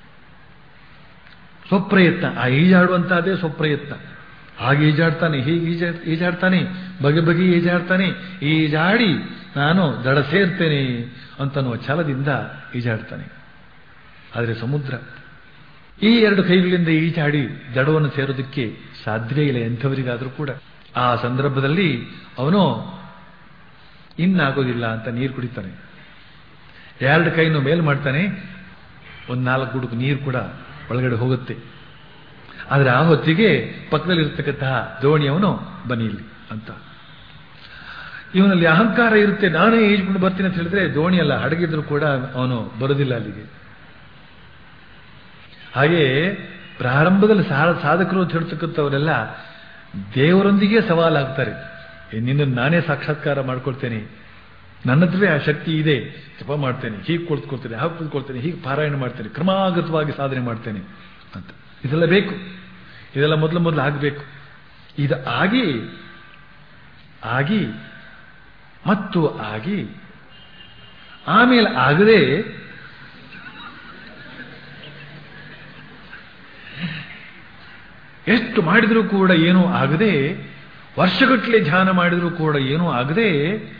ಸ್ವಪ್ರಯತ್ನ ಆ ಈಜಾಡುವಂತಹದ್ದೇ ಸ್ವಪ್ರಯತ್ನ ಹಾಗೆ ಈಜಾಡ್ತಾನೆ ಹೀಗೆ ಈಜ ಈಜಾಡ್ತಾನೆ ಬಗೆ ಬಗೆ ಈಜಾಡ್ತಾನೆ ಈಜಾಡಿ ನಾನು ದಡ ಸೇರ್ತೇನೆ ಅಂತನ್ನುವ ಛಲದಿಂದ ಈಜಾಡ್ತಾನೆ ಆದರೆ ಸಮುದ್ರ ಈ ಎರಡು ಕೈಗಳಿಂದ ಈಜಾಡಿ ದಡವನ್ನು ಸೇರೋದಕ್ಕೆ ಸಾಧ್ಯವೇ ಇಲ್ಲ ಎಂಥವರಿಗಾದರೂ ಕೂಡ ಆ ಸಂದರ್ಭದಲ್ಲಿ ಅವನು ಇನ್ನಾಗೋದಿಲ್ಲ ಅಂತ ನೀರು ಕುಡಿತಾನೆ ಎರಡು ಕೈನು ಮೇಲ್ ಮಾಡ್ತಾನೆ ಒಂದು ನಾಲ್ಕು ಗುಡುಕು ನೀರು ಕೂಡ ಒಳಗಡೆ ಹೋಗುತ್ತೆ ಆದರೆ ಆ ಹೊತ್ತಿಗೆ ಪಕ್ಕದಲ್ಲಿರ್ತಕ್ಕಂತಹ ದೋಣಿಯವನು ಬನ್ನಿ ಇಲ್ಲಿ ಅಂತ ಇವನಲ್ಲಿ ಅಹಂಕಾರ ಇರುತ್ತೆ ನಾನೇ ಈಜ್ಕೊಂಡು ಬರ್ತೀನಿ ಅಂತ ಹೇಳಿದ್ರೆ ದೋಣಿ ಅಲ್ಲ ಹಡಗಿದ್ರು ಕೂಡ ಅವನು ಬರೋದಿಲ್ಲ ಅಲ್ಲಿಗೆ ಹಾಗೆ ಪ್ರಾರಂಭದಲ್ಲಿ ಸಾಧಕರು ಅಂತ ಹೇಳ್ತಕ್ಕಂಥವರೆಲ್ಲ ದೇವರೊಂದಿಗೆ ಸವಾಲಾಗ್ತಾರೆ ನಿನ್ನ ನಾನೇ ಸಾಕ್ಷಾತ್ಕಾರ ಮಾಡ್ಕೊಳ್ತೇನೆ ನನ್ನ ಹತ್ರವೇ ಆ ಶಕ್ತಿ ಇದೆ ಜಪ ಮಾಡ್ತೇನೆ ಹೀಗೆ ಕುಳಿತುಕೊಳ್ತೇನೆ ಹಾಗೆ ಕುಳಿತುಕೊಳ್ತೇನೆ ಹೀಗೆ ಪಾರಾಯಣ ಮಾಡ್ತೇನೆ ಕ್ರಮಾಗತವಾಗಿ ಸಾಧನೆ ಮಾಡ್ತೇನೆ ಅಂತ ಇದೆಲ್ಲ ಬೇಕು ಇದೆಲ್ಲ ಮೊದಲು ಮೊದಲು ಆಗಬೇಕು ಇದು ಆಗಿ ಆಗಿ ಮತ್ತು ಆಗಿ ಆಮೇಲೆ ಆಗದೆ ಎಷ್ಟು ಮಾಡಿದರೂ ಕೂಡ ಏನೂ ಆಗದೆ ವರ್ಷಗಟ್ಟಲೆ ಧ್ಯಾನ ಮಾಡಿದರೂ ಕೂಡ ಏನೂ ಆಗದೆ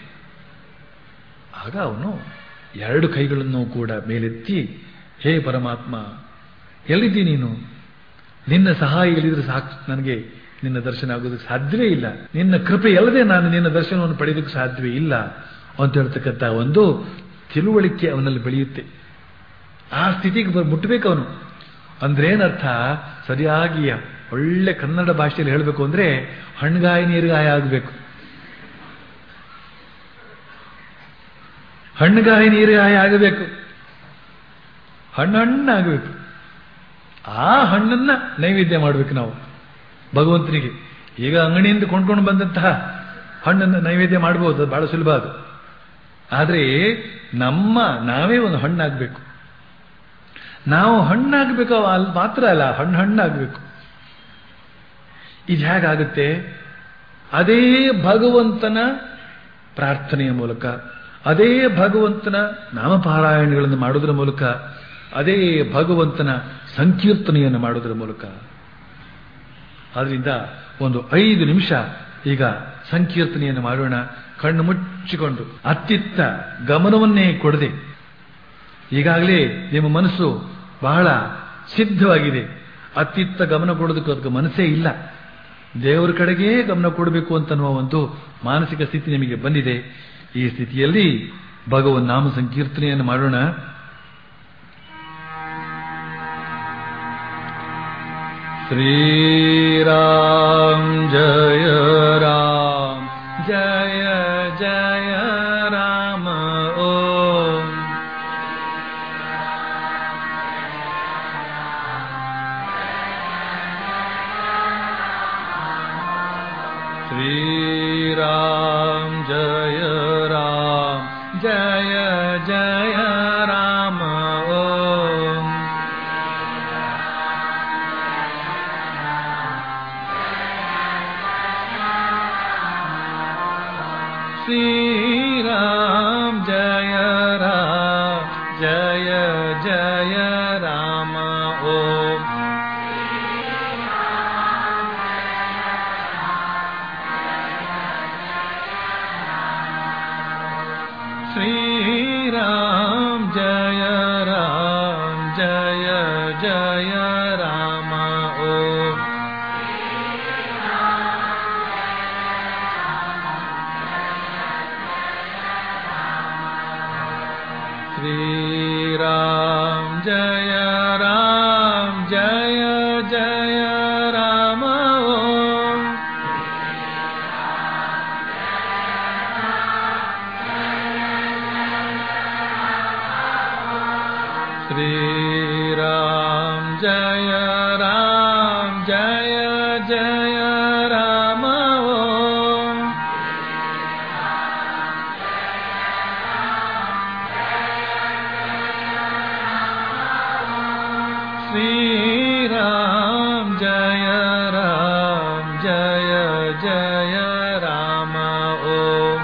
ಆಗ ಅವನು ಎರಡು ಕೈಗಳನ್ನು ಕೂಡ ಮೇಲೆತ್ತಿ ಹೇ ಪರಮಾತ್ಮ ಎಲ್ಲಿದ್ದಿ ನೀನು ನಿನ್ನ ಸಹಾಯ ಇಲ್ಲಿದ್ರೆ ಸಾಕು ನನಗೆ ನಿನ್ನ ದರ್ಶನ ಆಗೋದಕ್ಕೆ ಸಾಧ್ಯವೇ ಇಲ್ಲ ನಿನ್ನ ಕೃಪೆ ಅಲ್ಲದೆ ನಾನು ನಿನ್ನ ದರ್ಶನವನ್ನು ಪಡೆಯೋದಕ್ಕೆ ಸಾಧ್ಯವೇ ಇಲ್ಲ ಅಂತ ಹೇಳ್ತಕ್ಕಂಥ ಒಂದು ತಿಳುವಳಿಕೆ ಅವನಲ್ಲಿ ಬೆಳೆಯುತ್ತೆ ಆ ಸ್ಥಿತಿಗೆ ಮುಟ್ಟಬೇಕು ಅವನು ಅಂದ್ರೇನರ್ಥ ಸರಿಯಾಗಿ ಒಳ್ಳೆ ಕನ್ನಡ ಭಾಷೆಯಲ್ಲಿ ಹೇಳಬೇಕು ಅಂದ್ರೆ ಹಣ್ಗಾಯ ನೀರ್ಗಾಯ ಆಗಬೇಕು ಹಣ್ಣುಗಾಯಿ ನೀರುಗಾಯಿ ಆಗಬೇಕು ಹಣ್ಣು ಹಣ್ಣಾಗಬೇಕು ಆ ಹಣ್ಣನ್ನ ನೈವೇದ್ಯ ಮಾಡಬೇಕು ನಾವು ಭಗವಂತನಿಗೆ ಈಗ ಅಂಗಡಿಯಿಂದ ಕೊಂಡ್ಕೊಂಡು ಬಂದಂತಹ ಹಣ್ಣನ್ನು ನೈವೇದ್ಯ ಮಾಡಬಹುದು ಅದು ಬಹಳ ಸುಲಭ ಅದು ಆದರೆ ನಮ್ಮ ನಾವೇ ಒಂದು ಹಣ್ಣಾಗಬೇಕು ನಾವು ಹಣ್ಣಾಗಬೇಕು ಅಲ್ಲಿ ಮಾತ್ರ ಅಲ್ಲ ಹಣ್ಣು ಹಣ್ಣಾಗಬೇಕು ಇದು ಹೇಗಾಗುತ್ತೆ ಅದೇ ಭಗವಂತನ ಪ್ರಾರ್ಥನೆಯ ಮೂಲಕ ಅದೇ ಭಗವಂತನ ನಾಮಪಾರಾಯಣಗಳನ್ನು ಮಾಡೋದರ ಮೂಲಕ ಅದೇ ಭಗವಂತನ ಸಂಕೀರ್ತನೆಯನ್ನು ಮಾಡೋದರ ಮೂಲಕ ಆದ್ರಿಂದ ಒಂದು ಐದು ನಿಮಿಷ ಈಗ ಸಂಕೀರ್ತನೆಯನ್ನು ಮಾಡೋಣ ಕಣ್ಣು ಮುಚ್ಚಿಕೊಂಡು ಅತ್ತಿತ್ತ ಗಮನವನ್ನೇ ಕೊಡದೆ ಈಗಾಗಲೇ ನಿಮ್ಮ ಮನಸ್ಸು ಬಹಳ ಸಿದ್ಧವಾಗಿದೆ ಅತ್ತಿತ್ತ ಗಮನ ಕೊಡೋದಕ್ಕೆ ಅದಕ್ಕೆ ಮನಸ್ಸೇ ಇಲ್ಲ ದೇವರ ಕಡೆಗೇ ಗಮನ ಕೊಡಬೇಕು ಅಂತನ್ನುವ ಒಂದು ಮಾನಸಿಕ ಸ್ಥಿತಿ ನಿಮಗೆ ಬಂದಿದೆ ಈ ಸ್ಥಿತಿಯಲ್ಲಿ ಭಗವನ್ ನಾಮ ಸಂಕೀರ್ತನೆಯನ್ನು ಮಾಡೋಣ श्रीराम जय राम जय जय राम ॐ श्रीराम जय राम जय जय राम ॐ श्रीराम जय राम जय जय राम ॐ श्रीराम जय राम जय जय राम ॐ श्रीराम जय राम जय जय राम ॐ श्रीराम जय राम जय जय राम ॐ श्रीराम जय राम जय जय राम ॐ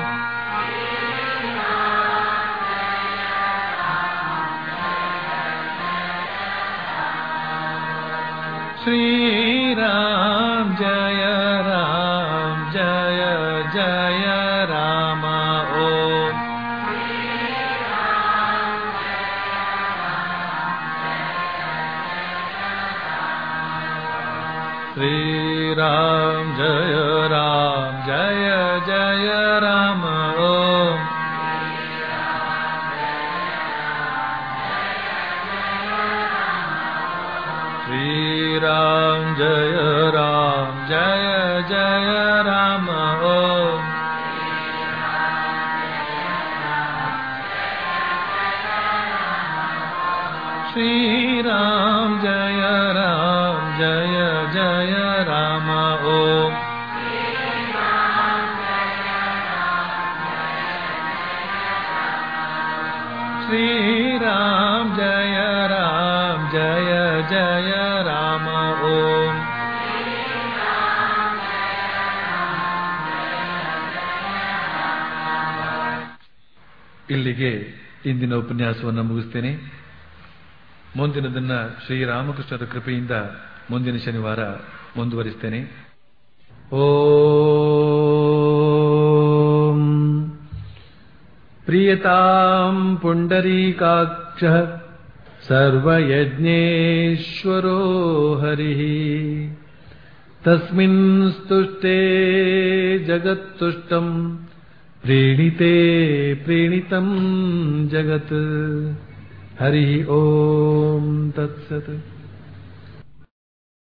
श्रीराम जय राम जय जय राम ॐ श्रीराम जय राम जय जय राम ॐ श्रीराम जय राम जय जय राम ॐ श्रीराम जय राम जय जय राम ॐ श्रीराम जय राम जय जय राम ॐ ಇಲ್ಲಿಗೆ ಇಂದಿನ ಉಪನ್ಯಾಸವನ್ನು ಮುಗಿಸ್ತೇನೆ ಮುಂದಿನದನ್ನ ಶ್ರೀರಾಮಕೃಷ್ಣರ ಕೃಪೆಯಿಂದ ಮುಂದಿನ ಶನಿವಾರ ಮುಂದುವರಿಸ್ತೇನೆ ಓಂ ಪ್ರಿಯತಾಂ ಪುಂಡರೀಕಾಕ್ಷ ಸರ್ವಯಜ್ಞೇಶ್ವರೋ ಹರಿಃ ತಸ್ಮಿನ್ ಸ್ತುಷ್ಟೇ ಜಗತ್ತುಷ್ಟಂ ಪ್ರೀಣಿತೆ ಪ್ರೀಣಿತಂ ಜಗತ್ ಹರಿ ಓಂ ತತ್ಸತ್